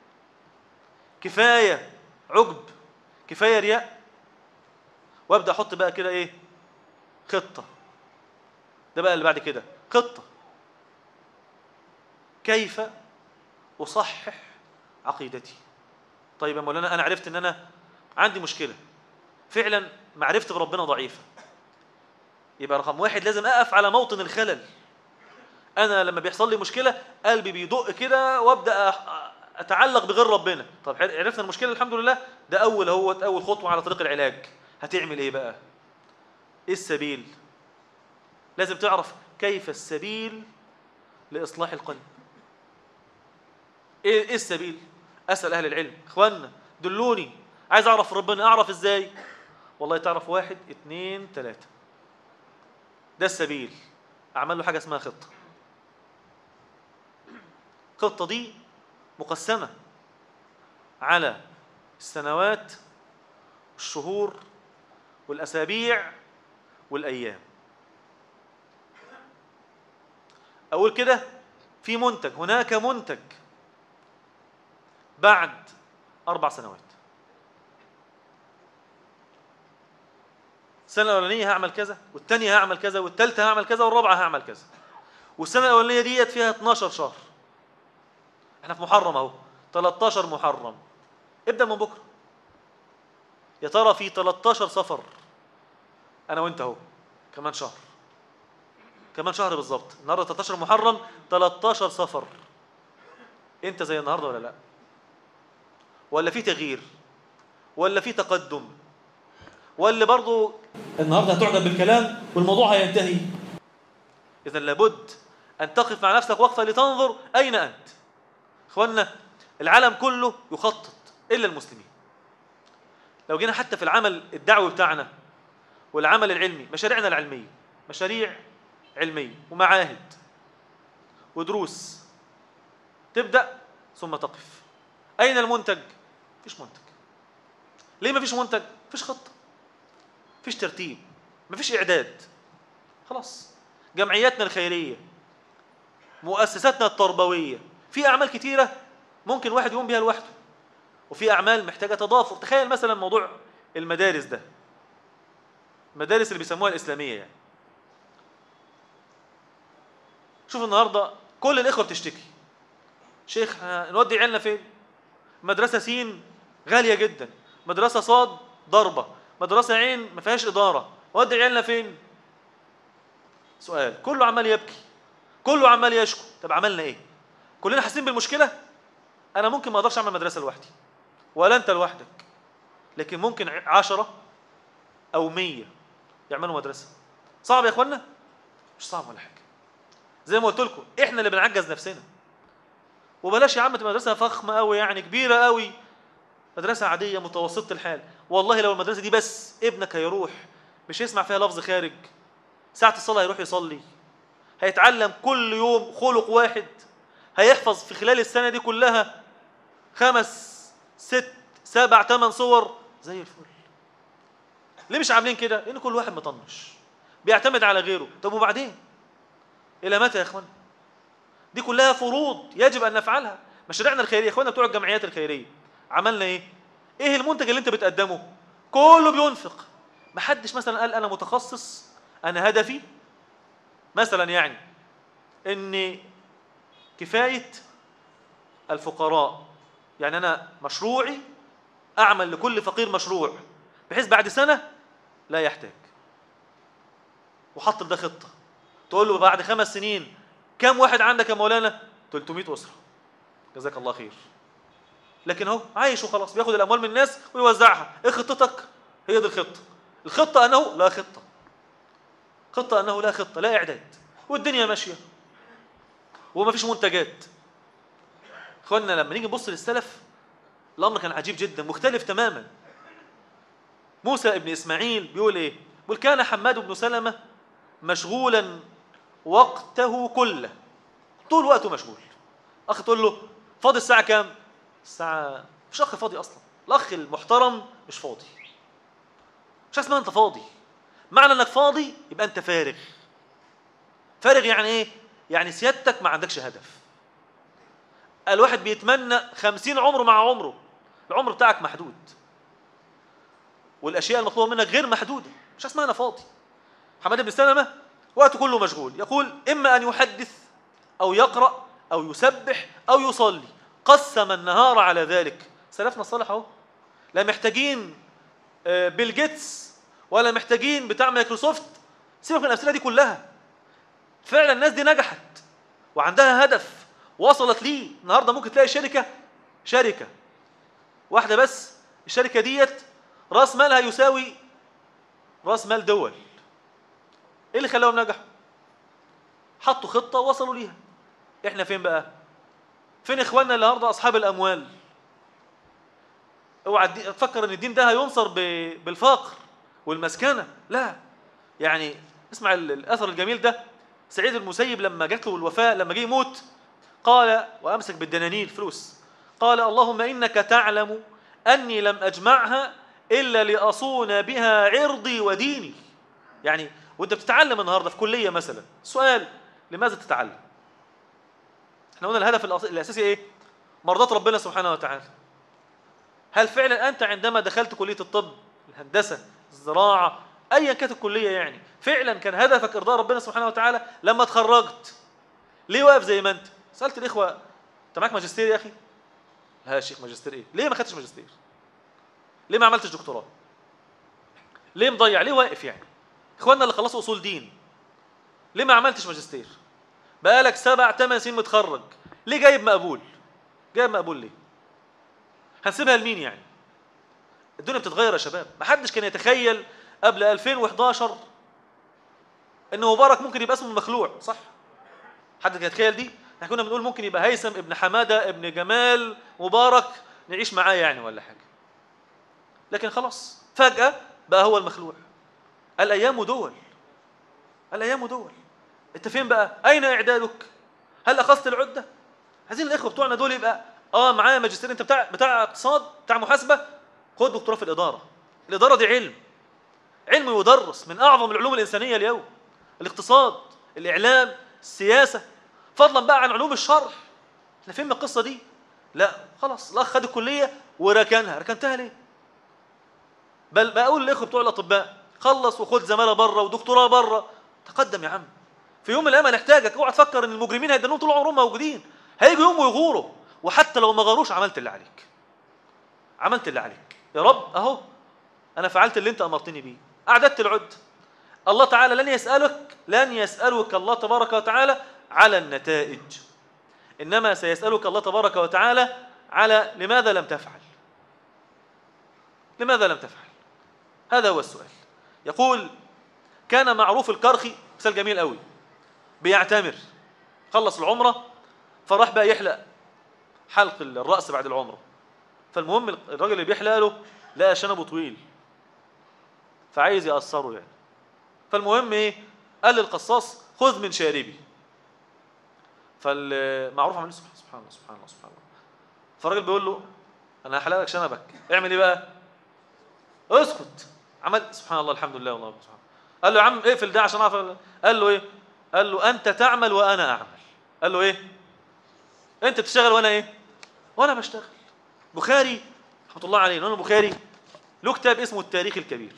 كفايه عجب كفايه رياء وابدا احط بقى كده ايه خطه ده بقى اللي بعد كده خطه كيف اصحح عقيدتي طيب يا مولانا انا عرفت ان انا عندي مشكله فعلا معرفتي بربنا ضعيفه يبقى رقم واحد لازم اقف على موطن الخلل انا لما بيحصل لي مشكله قلبي بيدق كده وابدا أح- اتعلق بغير ربنا طب حل- عرفنا المشكله الحمد لله ده اول هو اول خطوه على طريق العلاج هتعمل ايه بقى ايه السبيل لازم تعرف كيف السبيل لاصلاح القلب ايه ايه السبيل اسال اهل العلم اخواننا دلوني عايز اعرف ربنا اعرف ازاي والله تعرف واحد اتنين تلاته ده السبيل اعمل له حاجه اسمها خطه الخطه دي مقسمه على السنوات والشهور والاسابيع والايام اقول كده في منتج هناك منتج بعد اربع سنوات السنه الاولانيه هعمل كذا والثانيه هعمل كذا والثالثه هعمل كذا والرابعه هعمل كذا والسنه الاولانيه ديت فيها 12 شهر احنا في محرم اهو 13 محرم ابدا من بكره يا ترى في 13 سفر انا وانت اهو كمان شهر كمان شهر بالظبط النهارده 13 محرم 13 سفر انت زي النهارده ولا لا ولا في تغيير ولا في تقدم ولا برضو النهارده هتعجب بالكلام والموضوع هينتهي اذا لابد ان تقف مع نفسك وقفه لتنظر اين انت اخوانا العالم كله يخطط الا المسلمين لو جينا حتى في العمل الدعوي بتاعنا والعمل العلمي مشاريعنا العلميه مشاريع علميه ومعاهد ودروس تبدا ثم تقف اين المنتج مفيش منتج ليه مفيش منتج مفيش خطه مفيش ترتيب مفيش اعداد خلاص جمعياتنا الخيريه مؤسساتنا التربويه في اعمال كتيره ممكن واحد يقوم بيها لوحده وفي اعمال محتاجه تضافر تخيل مثلا موضوع المدارس ده المدارس اللي بيسموها الاسلاميه يعني شوف النهارده كل الاخوه بتشتكي شيخ نودي عيالنا فين مدرسه سين غاليه جدا مدرسه صاد ضربه مدرسه عين ما فيهاش اداره نودي عيالنا فين سؤال كله عمال يبكي كله عمال يشكو طب عملنا ايه كلنا حاسين بالمشكله انا ممكن ما اقدرش اعمل مدرسه لوحدي ولا انت لوحدك لكن ممكن عشرة او مية يعملوا مدرسه صعب يا اخوانا مش صعب ولا حاجه زي ما قلت لكم احنا اللي بنعجز نفسنا وبلاش يا عم تبقى مدرسه فخمه قوي يعني كبيره قوي مدرسه عاديه متوسطه الحال والله لو المدرسه دي بس ابنك هيروح مش هيسمع فيها لفظ خارج ساعه الصلاه هيروح يصلي هيتعلم كل يوم خلق واحد هيحفظ في خلال السنه دي كلها خمس ست سبع ثمان صور زي الفل ليه مش عاملين كده لان كل واحد مطنش بيعتمد على غيره طب وبعدين الى متى يا اخوان دي كلها فروض يجب ان نفعلها مشاريعنا الخيريه اخواننا بتوع الجمعيات الخيريه عملنا ايه ايه المنتج اللي انت بتقدمه كله بينفق محدش مثلا قال انا متخصص انا هدفي مثلا يعني ان كفايه الفقراء يعني انا مشروعي اعمل لكل فقير مشروع بحيث بعد سنه لا يحتاج وحط ده خطه تقول له بعد خمس سنين كم واحد عندك يا مولانا 300 اسره جزاك الله خير لكن اهو عايش وخلاص بياخد الاموال من الناس ويوزعها ايه خطتك هي دي الخطه الخطه انه لا خطه خطه انه لا خطه لا اعداد والدنيا ماشيه وما فيش منتجات اخوانا لما نيجي نبص للسلف الامر كان عجيب جدا مختلف تماما موسى ابن اسماعيل بيقول ايه بيقول كان حماد بن سلمه مشغولا وقته كله طول وقته مشغول اخ تقول له فاضي الساعه كام الساعه مش اخ فاضي اصلا الاخ المحترم مش فاضي مش اسمها انت فاضي معنى انك فاضي يبقى انت فارغ فارغ يعني ايه يعني سيادتك ما عندكش هدف الواحد بيتمنى خمسين عمره مع عمره العمر بتاعك محدود والاشياء المطلوبه منك غير محدوده مش اسمها انا فاضي حماد بن سلمه وقته كله مشغول يقول اما ان يحدث او يقرا او يسبح او يصلي قسم النهار على ذلك سلفنا الصالح اهو لا محتاجين بيل جيتس ولا محتاجين بتاع مايكروسوفت سيبك من الامثله دي كلها فعلا الناس دي نجحت وعندها هدف وصلت ليه النهارده ممكن تلاقي شركه شركه واحده بس الشركه ديت راس مالها يساوي راس مال دول ايه اللي خلاهم نجحوا حطوا خطه وصلوا ليها احنا فين بقى فين اخواننا النهارده اصحاب الاموال اوعى تفكر ان الدين ده هينصر بالفقر والمسكنه لا يعني اسمع الاثر الجميل ده سعيد المسيب لما جات له الوفاه لما جه يموت قال وامسك بالدنانير فلوس قال اللهم انك تعلم اني لم اجمعها الا لاصون بها عرضي وديني يعني وانت بتتعلم النهارده في كليه مثلا سؤال لماذا تتعلم احنا قلنا الهدف الاساسي ايه مرضات ربنا سبحانه وتعالى هل فعلا أنت عندما دخلت كلية الطب الهندسة الزراعة أيا كانت الكلية يعني فعلا كان هدفك إرضاء ربنا سبحانه وتعالى لما تخرجت ليه واقف زي ما أنت سألت الإخوة أنت معاك ماجستير يا أخي لا يا شيخ ماجستير إيه ليه ما خدتش ماجستير ليه ما عملتش دكتوراه ليه مضيع ليه واقف يعني اخواننا اللي خلصوا اصول دين ليه ما عملتش ماجستير بقالك سبع ثمان سنين متخرج ليه جايب مقبول جايب مقبول ليه هنسيبها لمين يعني الدنيا بتتغير يا شباب ما حدش كان يتخيل قبل 2011 ان مبارك ممكن يبقى اسمه مخلوع صح حد كان يتخيل دي احنا كنا بنقول ممكن يبقى هيثم ابن حماده ابن جمال مبارك نعيش معاه يعني ولا حاجه لكن خلاص فجاه بقى هو المخلوع الايام دول الايام دول انت فين بقى اين اعدادك هل اخذت العده عايزين الاخوه بتوعنا دول يبقى اه معايا ماجستير انت بتاع بتاع اقتصاد بتاع محاسبه خد دكتوراه في الاداره الاداره دي علم علم يدرس من اعظم العلوم الانسانيه اليوم الاقتصاد الاعلام السياسه فضلا بقى عن علوم الشرع احنا فين من القصه دي لا خلاص الاخ خد الكليه وركنها ركنتها ليه بل بقول للاخوه بتوع الاطباء خلص وخد زماله بره ودكتوراه بره تقدم يا عم في يوم من الايام هنحتاجك اوعى تفكر ان المجرمين هيدنون طول عمرهم موجودين هيجوا يوم ويغوروا وحتى لو ما غاروش عملت اللي عليك عملت اللي عليك يا رب اهو انا فعلت اللي انت امرتني بيه اعددت العد الله تعالى لن يسالك لن يسالك الله تبارك وتعالى على النتائج انما سيسالك الله تبارك وتعالى على لماذا لم تفعل لماذا لم تفعل هذا هو السؤال يقول كان معروف الكرخي مثال جميل قوي بيعتمر خلص العمره فراح بقى يحلق حلق الراس بعد العمره فالمهم الراجل اللي بيحلق له لقى شنبه طويل فعايز يقصره يعني فالمهم ايه قال للقصاص خذ من شاربي فالمعروف عمل سبحان سبحان الله سبحان الله سبحان الله فالراجل بيقول له انا هحلق لك شنبك اعمل ايه بقى اسكت عمل سبحان الله الحمد لله والله سبحان قال له يا عم اقفل ده عشان اعرف قال له ايه قال له انت تعمل وانا اعمل قال له ايه انت بتشتغل وانا ايه وانا بشتغل بخاري رحمه الله عليه الامام البخاري له كتاب اسمه التاريخ الكبير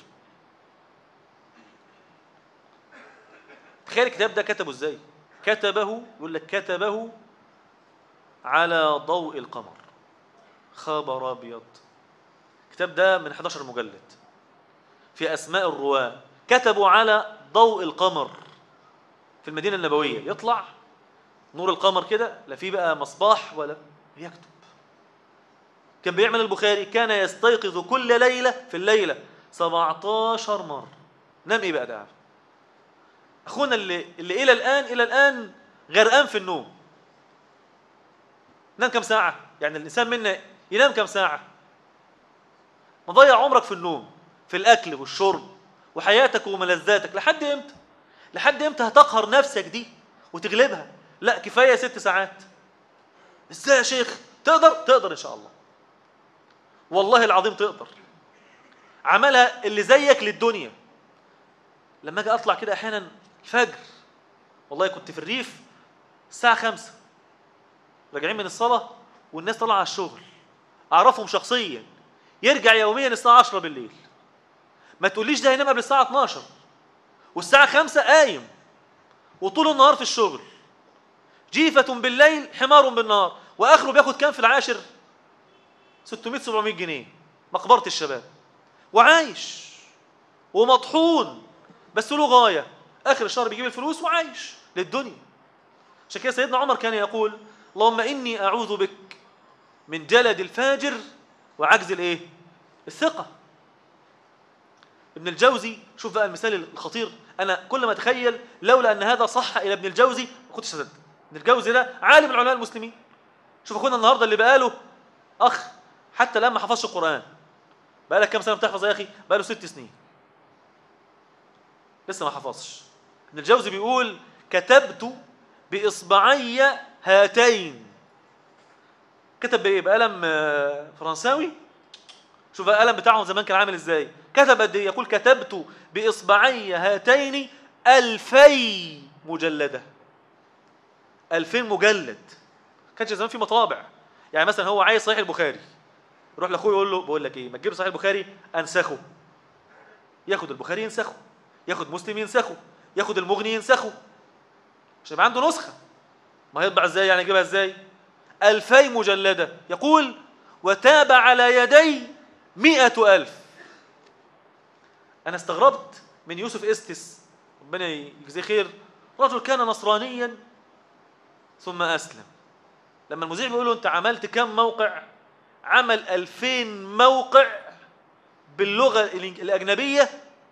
تخيل الكتاب ده كتبه ازاي كتبه يقول لك كتبه على ضوء القمر خبر ابيض الكتاب ده من 11 مجلد في اسماء الرواه كتبوا على ضوء القمر في المدينه النبويه يطلع نور القمر كده لا في بقى مصباح ولا يكتب كان بيعمل البخاري كان يستيقظ كل ليله في الليله 17 مره نام ايه بقى ده اخونا اللي اللي الى الان الى الان غرقان في النوم نام كم ساعه يعني الانسان منا ينام كم ساعه مضيع عمرك في النوم في الاكل والشرب وحياتك وملذاتك لحد امتى لحد امتى هتقهر نفسك دي وتغلبها لا كفايه ست ساعات ازاي يا شيخ تقدر تقدر ان شاء الله والله العظيم تقدر عملها اللي زيك للدنيا لما اجي اطلع كده احيانا الفجر والله كنت في الريف الساعه خمسة راجعين من الصلاه والناس طالعه على الشغل اعرفهم شخصيا يرجع يوميا الساعه 10 بالليل ما تقوليش ده هينام قبل الساعه 12 والساعه 5 قايم وطول النهار في الشغل جيفة بالليل حمار بالنهار واخره بياخد كام في العاشر 600 700 جنيه مقبرة الشباب وعايش ومطحون بس له غاية آخر الشهر بيجيب الفلوس وعايش للدنيا عشان كده سيدنا عمر كان يقول اللهم إني أعوذ بك من جلد الفاجر وعجز الإيه؟ الثقة ابن الجوزي شوف بقى المثال الخطير أنا كل ما أتخيل لولا أن هذا صح إلى ابن الجوزي ما كنتش أصدق ابن الجوزي ده عالم العلماء المسلمين شوف أخونا النهارده اللي بقاله أخ حتى لما حفظش القرآن بقى لك كام سنة بتحفظ يا أخي؟ بقى له ست سنين لسه ما حفظش ابن الجوزي بيقول كتبت بإصبعي هاتين كتب بإيه؟ بقلم فرنساوي شوف بقى القلم بتاعهم زمان كان عامل ازاي كتب قد ايه يقول كتبت بإصبعي هاتين ألفي مجلدة ألفين مجلد كانش زمان في مطابع يعني مثلا هو عايز صحيح البخاري يروح لاخوه يقول له بقول لك ايه ما تجيب صحيح البخاري انسخه ياخد البخاري ينسخه ياخد مسلم ينسخه ياخد المغني ينسخه عشان يبقى عنده نسخه ما هيطبع ازاي يعني يجيبها ازاي ألفي مجلدة يقول وتاب على يدي مئة ألف أنا استغربت من يوسف إستس ربنا يجزيه خير رجل كان نصرانيا ثم أسلم لما المذيع بيقول له أنت عملت كم موقع عمل ألفين موقع باللغة الإنج- الأجنبية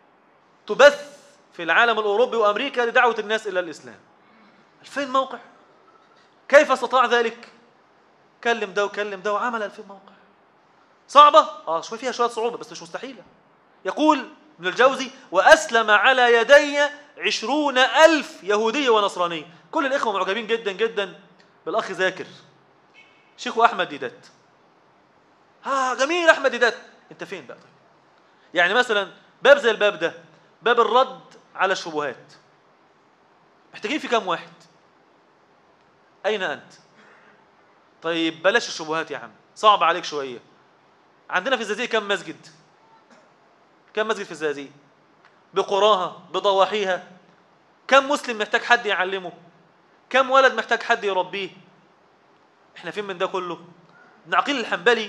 تبث في العالم الأوروبي وأمريكا لدعوة الناس إلى الإسلام ألفين موقع كيف استطاع ذلك كلم ده وكلم ده وعمل ألفين موقع صعبة آه شوي فيها شوية صعوبة بس مش مستحيلة يقول ابن الجوزي وأسلم على يدي عشرون ألف يهودية ونصرانية كل الإخوة معجبين جدا جدا بالأخ ذاكر شيخو أحمد ديدات ها جميل أحمد ديدات أنت فين بقى طيب يعني مثلا باب زي الباب ده باب الرد على الشبهات محتاجين في كام واحد أين أنت طيب بلاش الشبهات يا عم صعب عليك شوية عندنا في الزقازيق كم مسجد كم مسجد في الزقازيق بقراها بضواحيها كم مسلم محتاج حد يعلمه كم ولد محتاج حد يربيه احنا فين من ده كله ابن عقيل الحنبلي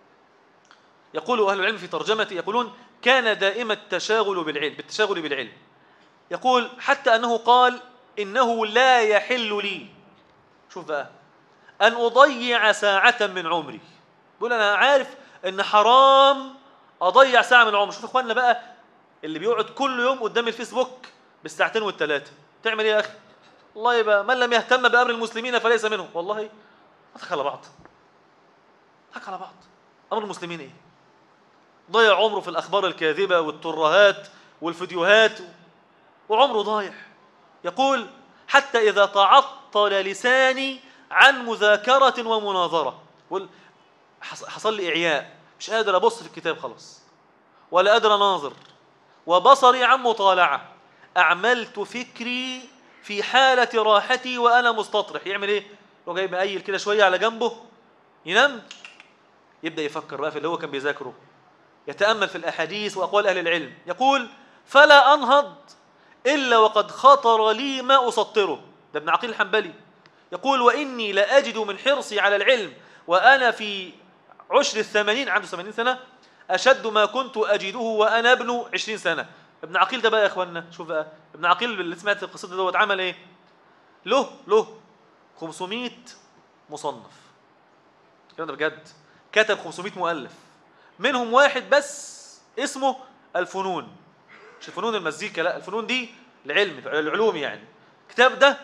يقول اهل العلم في ترجمته يقولون كان دائما التشاغل بالعلم بالتشاغل بالعلم يقول حتى انه قال انه لا يحل لي شوف بقى ان اضيع ساعه من عمري بيقول انا عارف ان حرام اضيع ساعه من عمري شوف اخواننا بقى اللي بيقعد كل يوم قدام الفيسبوك بالساعتين والثلاثه تعمل ايه يا اخي والله يبقى من لم يهتم بامر المسلمين فليس منهم والله اضحك على بعض اضحك على بعض امر المسلمين ايه ضيع عمره في الاخبار الكاذبه والترهات والفيديوهات وعمره ضايع يقول حتى اذا تعطل لساني عن مذاكره ومناظره يقول حص- حصل لي اعياء مش قادر ابص في الكتاب خلاص ولا قادر اناظر وبصري عن مطالعه اعملت فكري في حاله راحتي وانا مستطرح يعمل ايه لو جاي مقيل كده شويه على جنبه ينام يبدا يفكر بقى في اللي هو كان بيذاكره يتامل في الاحاديث واقوال اهل العلم يقول فلا انهض الا وقد خطر لي ما اسطره ده ابن عقيل الحنبلي يقول واني لاجد من حرصي على العلم وانا في عشر الثمانين عنده ثمانين سنه اشد ما كنت اجده وانا ابن عشرين سنه ابن عقيل ده بقى يا اخوانا شوف بقى ابن عقيل اللي سمعت قصته دوت عمل ايه له له 500 مصنف الكلام ده بجد كتب 500 مؤلف منهم واحد بس اسمه الفنون مش الفنون المزيكا لا الفنون دي العلم العلوم يعني الكتاب ده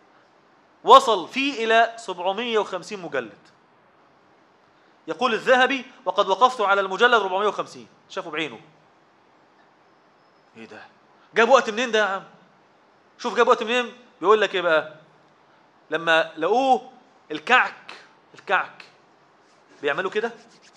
وصل فيه إلى 750 مجلد يقول الذهبي وقد وقفت على المجلد 450 شافه بعينه ايه ده جاب وقت منين ده يا عم شوف جاب وقت منين بيقول لك ايه بقى لما لقوه الكعك الكعك بيعملوا كده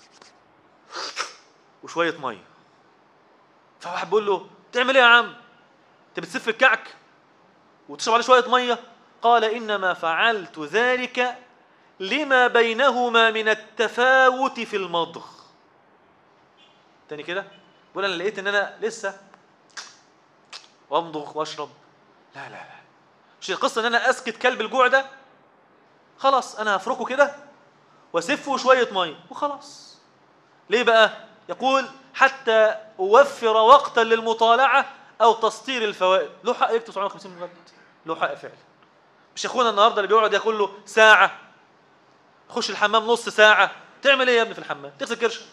وشويه ميه فواحد بيقول له تعمل ايه يا عم انت بتسف الكعك وتشرب عليه شويه ميه قال انما فعلت ذلك لما بينهما من التفاوت في المضغ تاني كده بيقول انا لقيت ان انا لسه وامضغ واشرب لا لا لا مش القصه ان انا اسكت كلب الجوع ده خلاص انا هفركه كده واسفه شويه ميه وخلاص ليه بقى يقول حتى اوفر وقتا للمطالعه او تسطير الفوائد له حق يكتب 750 مجلد له حق فعلا مش اخونا النهارده اللي بيقعد ياكل له ساعه تخش الحمام نص ساعه تعمل ايه يا ابني في الحمام تغسل كرشه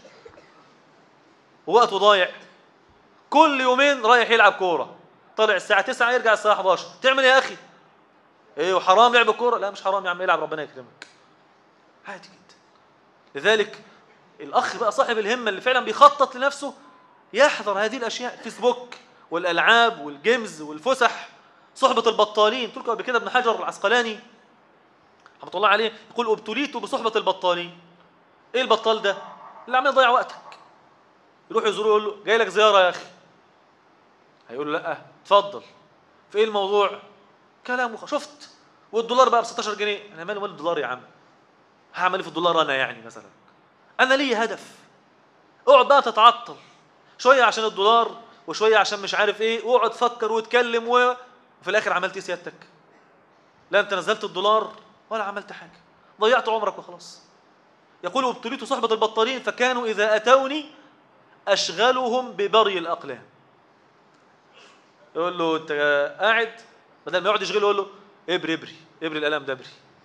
ووقته ضايع كل يومين رايح يلعب كوره طلع الساعه 9 يرجع الساعه 11 تعمل ايه يا اخي ايه وحرام لعب الكوره لا مش حرام يا عم يلعب ربنا يكرمك عادي جدا لذلك الاخ بقى صاحب الهمه اللي فعلا بيخطط لنفسه يحذر هذه الاشياء فيسبوك والالعاب والجيمز والفسح صحبه البطالين قلت لكم قبل كده ابن حجر العسقلاني رحمه الله عليه يقول ابتليت بصحبه البطالين ايه البطال ده اللي عمال يضيع وقتك يروح يزوره يقول له جاي لك زياره يا اخي هيقول له لا اتفضل في ايه الموضوع كلام وخ... شفت والدولار بقى ب 16 جنيه انا مالي مال الدولار يا عم هعمل ايه في الدولار انا يعني مثلا انا لي هدف اقعد بقى تتعطل شويه عشان الدولار وشويه عشان مش عارف ايه واقعد فكر واتكلم و... وفي الاخر عملت ايه سيادتك لا انت نزلت الدولار ولا عملت حاجه ضيعت عمرك وخلاص يقول ابتليت صحبة البطارين فكانوا إذا أتوني أشغلهم ببري الأقلام يقول له أنت قاعد بدل ما يقعد يشغله يقول له ابري ابري ابري القلم ده ابري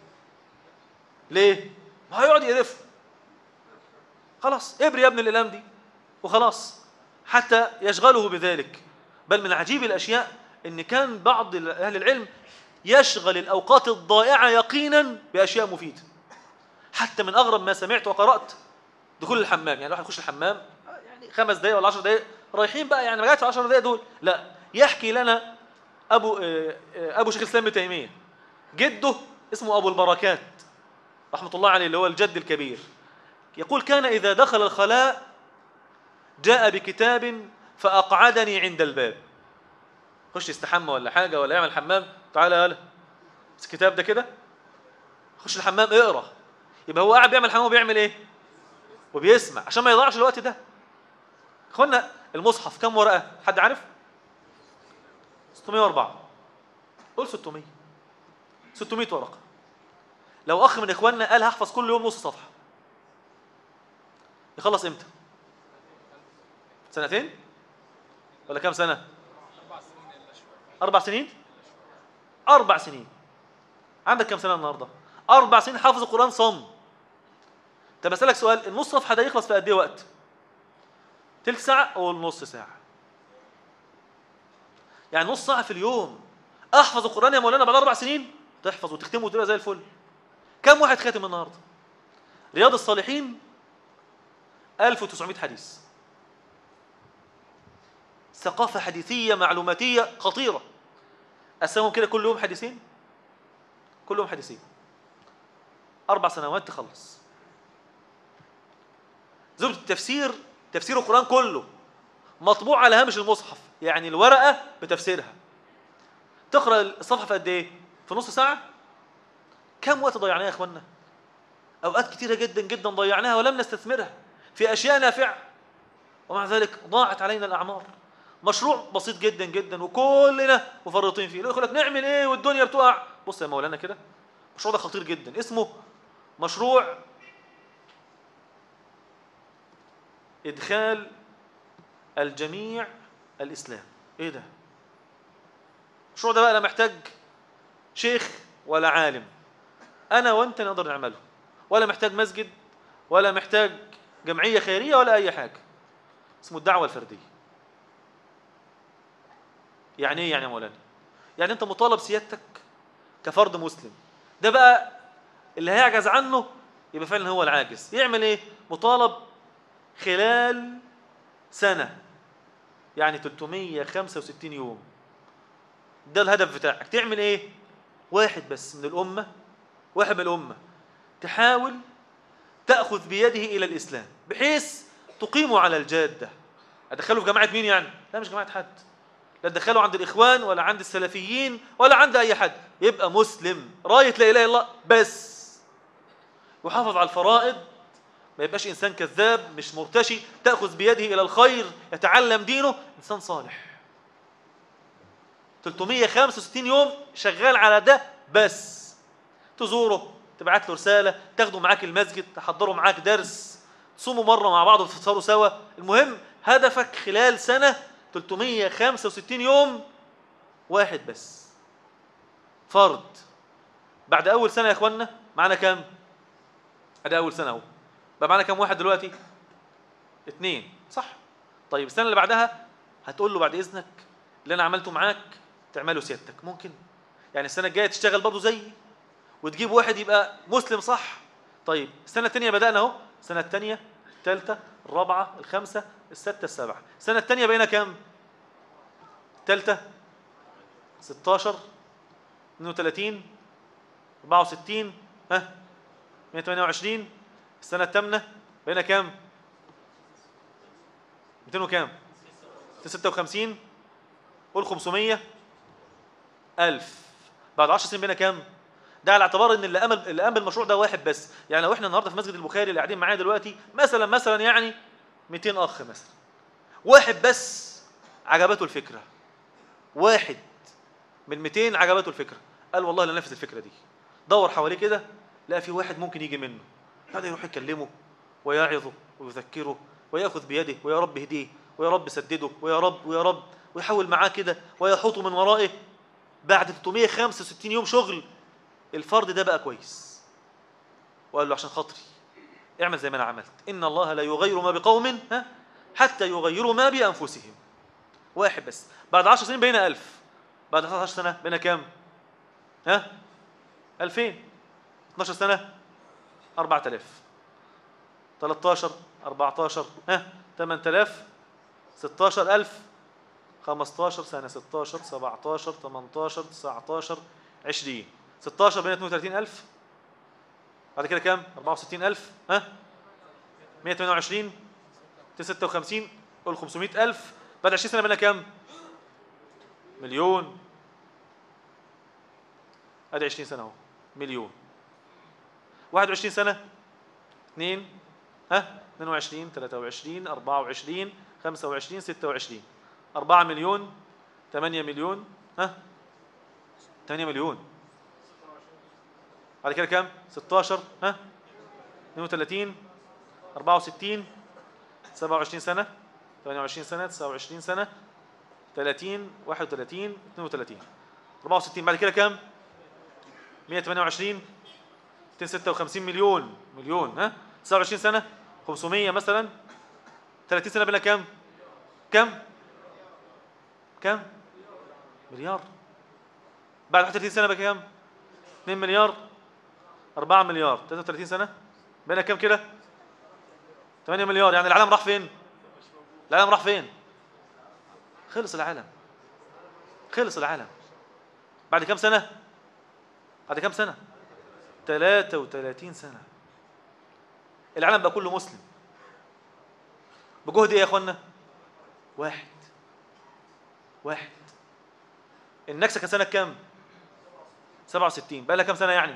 ليه؟ ما هيقعد يقرفه خلاص ابري يا ابن القلم دي وخلاص حتى يشغله بذلك بل من عجيب الأشياء إن كان بعض أهل العلم يشغل الأوقات الضائعة يقينا بأشياء مفيدة حتى من أغرب ما سمعت وقرأت دخول الحمام يعني الواحد يخش الحمام يعني خمس دقايق ولا عشر دقايق رايحين بقى يعني ما جاتش 10 دقايق دول لا يحكي لنا أبو آه، آه، أبو شيخ الإسلام ابن تيمية جده اسمه أبو البركات رحمة الله عليه اللي هو الجد الكبير يقول كان إذا دخل الخلاء جاء بكتاب فأقعدني عند الباب خش يستحمى ولا حاجة ولا يعمل حمام تعالى يالا بس الكتاب ده كده خش الحمام اقرا يبقى هو قاعد بيعمل حمام وبيعمل ايه وبيسمع عشان ما يضيعش الوقت ده اخوانا المصحف كم ورقه حد عارف 604 قول 600 600 ورقه لو اخ من اخواننا قال هحفظ كل يوم نص صفحه يخلص امتى سنتين ولا كام سنه اربع سنين اربع سنين عندك كام سنه النهارده اربع سنين حافظ القران صم طب اسالك سؤال النص صفحه ده يخلص في قد ايه وقت تلت ساعه او نص ساعه يعني نص ساعه في اليوم احفظ القران يا مولانا بعد اربع سنين تحفظ وتختمه وتبقى زي الفل كم واحد خاتم النهارده رياض الصالحين 1900 حديث ثقافة حديثية معلوماتية خطيرة أسمهم كده كل يوم حديثين كل يوم حديثين أربع سنوات تخلص زبدة التفسير تفسير القرآن كله مطبوع على هامش المصحف يعني الورقة بتفسيرها تقرأ الصفحة في قد إيه؟ في نص ساعة؟ كم وقت ضيعناه يا إخوانا؟ أوقات كتيرة جدا جدا ضيعناها ولم نستثمرها في أشياء نافعة ومع ذلك ضاعت علينا الأعمار مشروع بسيط جدا جدا وكلنا مفرطين فيه يقول لك نعمل ايه والدنيا بتقع بص يا مولانا كده المشروع ده خطير جدا اسمه مشروع ادخال الجميع الاسلام ايه ده المشروع ده بقى لا محتاج شيخ ولا عالم انا وانت نقدر نعمله ولا محتاج مسجد ولا محتاج جمعيه خيريه ولا اي حاجه اسمه الدعوه الفرديه يعني ايه يعني يا مولانا يعني انت مطالب سيادتك كفرد مسلم ده بقى اللي هيعجز عنه يبقى فعلا هو العاجز يعمل ايه مطالب خلال سنة يعني 365 يوم ده الهدف بتاعك تعمل ايه واحد بس من الأمة واحد من الأمة تحاول تأخذ بيده إلى الإسلام بحيث تقيمه على الجادة أدخله في جماعة مين يعني لا مش جماعة حد لا تدخله عند الإخوان ولا عند السلفيين ولا عند أي حد يبقى مسلم راية لا إله إلا الله بس يحافظ على الفرائض ما يبقاش إنسان كذاب مش مرتشي تأخذ بيده إلى الخير يتعلم دينه إنسان صالح 365 يوم شغال على ده بس تزوره تبعت له رسالة تاخده معاك المسجد تحضره معاك درس تصوموا مرة مع بعض وتفطروا سوا المهم هدفك خلال سنة 365 يوم واحد بس فرد بعد أول سنة يا إخوانا معنا كام؟ بعد أول سنة أهو بقى معنا كام واحد دلوقتي؟ اتنين صح؟ طيب السنة اللي بعدها هتقول له بعد إذنك اللي أنا عملته معاك تعمله سيادتك ممكن؟ يعني السنة الجاية تشتغل برضه زيي وتجيب واحد يبقى مسلم صح طيب السنة الثانية بدأنا أهو السنة الثانية الثالثة الرابعة الخامسة الستة السبعة السنة الثانية بقينا كام؟ الثالثة 16 32 64 ها 128 السنة الثامنة بقينا كام؟ 200 وكام؟ 256 قول 500 1000 بعد 10 سنين بقينا كام؟ ده على اعتبار ان اللي قام اللي قام بالمشروع ده واحد بس يعني لو احنا النهارده في مسجد البخاري اللي قاعدين معايا دلوقتي مثلا مثلا يعني 200 اخ مثلا واحد بس عجبته الفكره واحد من 200 عجبته الفكره قال والله لا نفذ الفكره دي دور حواليه كده لقى في واحد ممكن يجي منه هذا يروح يكلمه ويعظه ويذكره وياخذ بيده ويا رب اهديه ويا رب سدده ويا رب ويا رب ويحاول معاه كده ويحوط من ورائه بعد 365 يوم شغل الفرد ده بقى كويس وقال له عشان خاطري اعمل زي ما انا عملت ان الله لا يغير ما بقوم ها حتى يغيروا ما بانفسهم واحد بس بعد 10 سنين بقينا 1000 بعد 11 سنه بقينا كام ها 2000 12 سنه 4000 13 14 ها 8000 16000 15 سنة 16 17 18 19 20 16 بين 32000 بعد كده كام 64000 ها 128 56 قول 500000 بعد 20 سنة بينا كام مليون ادي 20 سنة اهو مليون 21 سنة 2 ها 22 23 24 25 26 4 مليون 8 مليون ها 8 مليون بعد كده كام 16 ها 32 64 27 سنة 28 سنة 29 سنة 30 31 32 64 بعد كده كام 128 256 مليون مليون ها 29 سنة 500 مثلا 30 سنة بلا كام كام كام مليار بعد 31 سنة بقى كام 2 مليار 4 مليار 33 سنة بقينا كام كده 8 مليار يعني العالم راح فين العالم راح فين خلص العالم خلص العالم بعد كام سنة بعد كام سنة 33 سنة العالم بقى كله مسلم بجهد ايه يا اخوانا واحد واحد النكسه كان سنه كام 67 بقى لها كام سنه يعني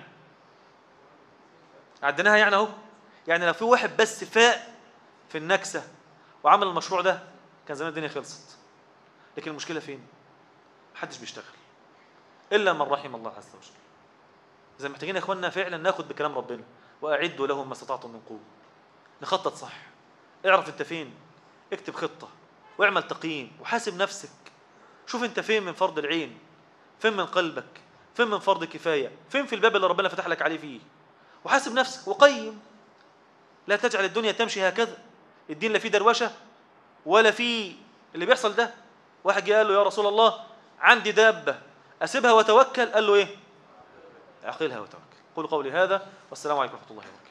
عديناها يعني اهو يعني لو في واحد بس فاق في النكسه وعمل المشروع ده كان زمان الدنيا خلصت لكن المشكله فين محدش بيشتغل الا من رحم الله عز وجل اذا محتاجين يا اخوانا فعلا ناخد بكلام ربنا واعدوا لهم ما استطعتم من قوه نخطط صح اعرف انت فين اكتب خطه واعمل تقييم وحاسب نفسك شوف انت فين من فرض العين فين من قلبك فين من فرض الكفايه فين في الباب اللي ربنا فتح لك عليه فيه وحاسب نفسك وقيم لا تجعل الدنيا تمشي هكذا الدين لا فيه دروشه ولا فيه اللي بيحصل ده واحد جه قال له يا رسول الله عندي دابه اسيبها واتوكل قال له ايه اعقلها وتوكل قولوا قولي هذا والسلام عليكم ورحمه الله وبركاته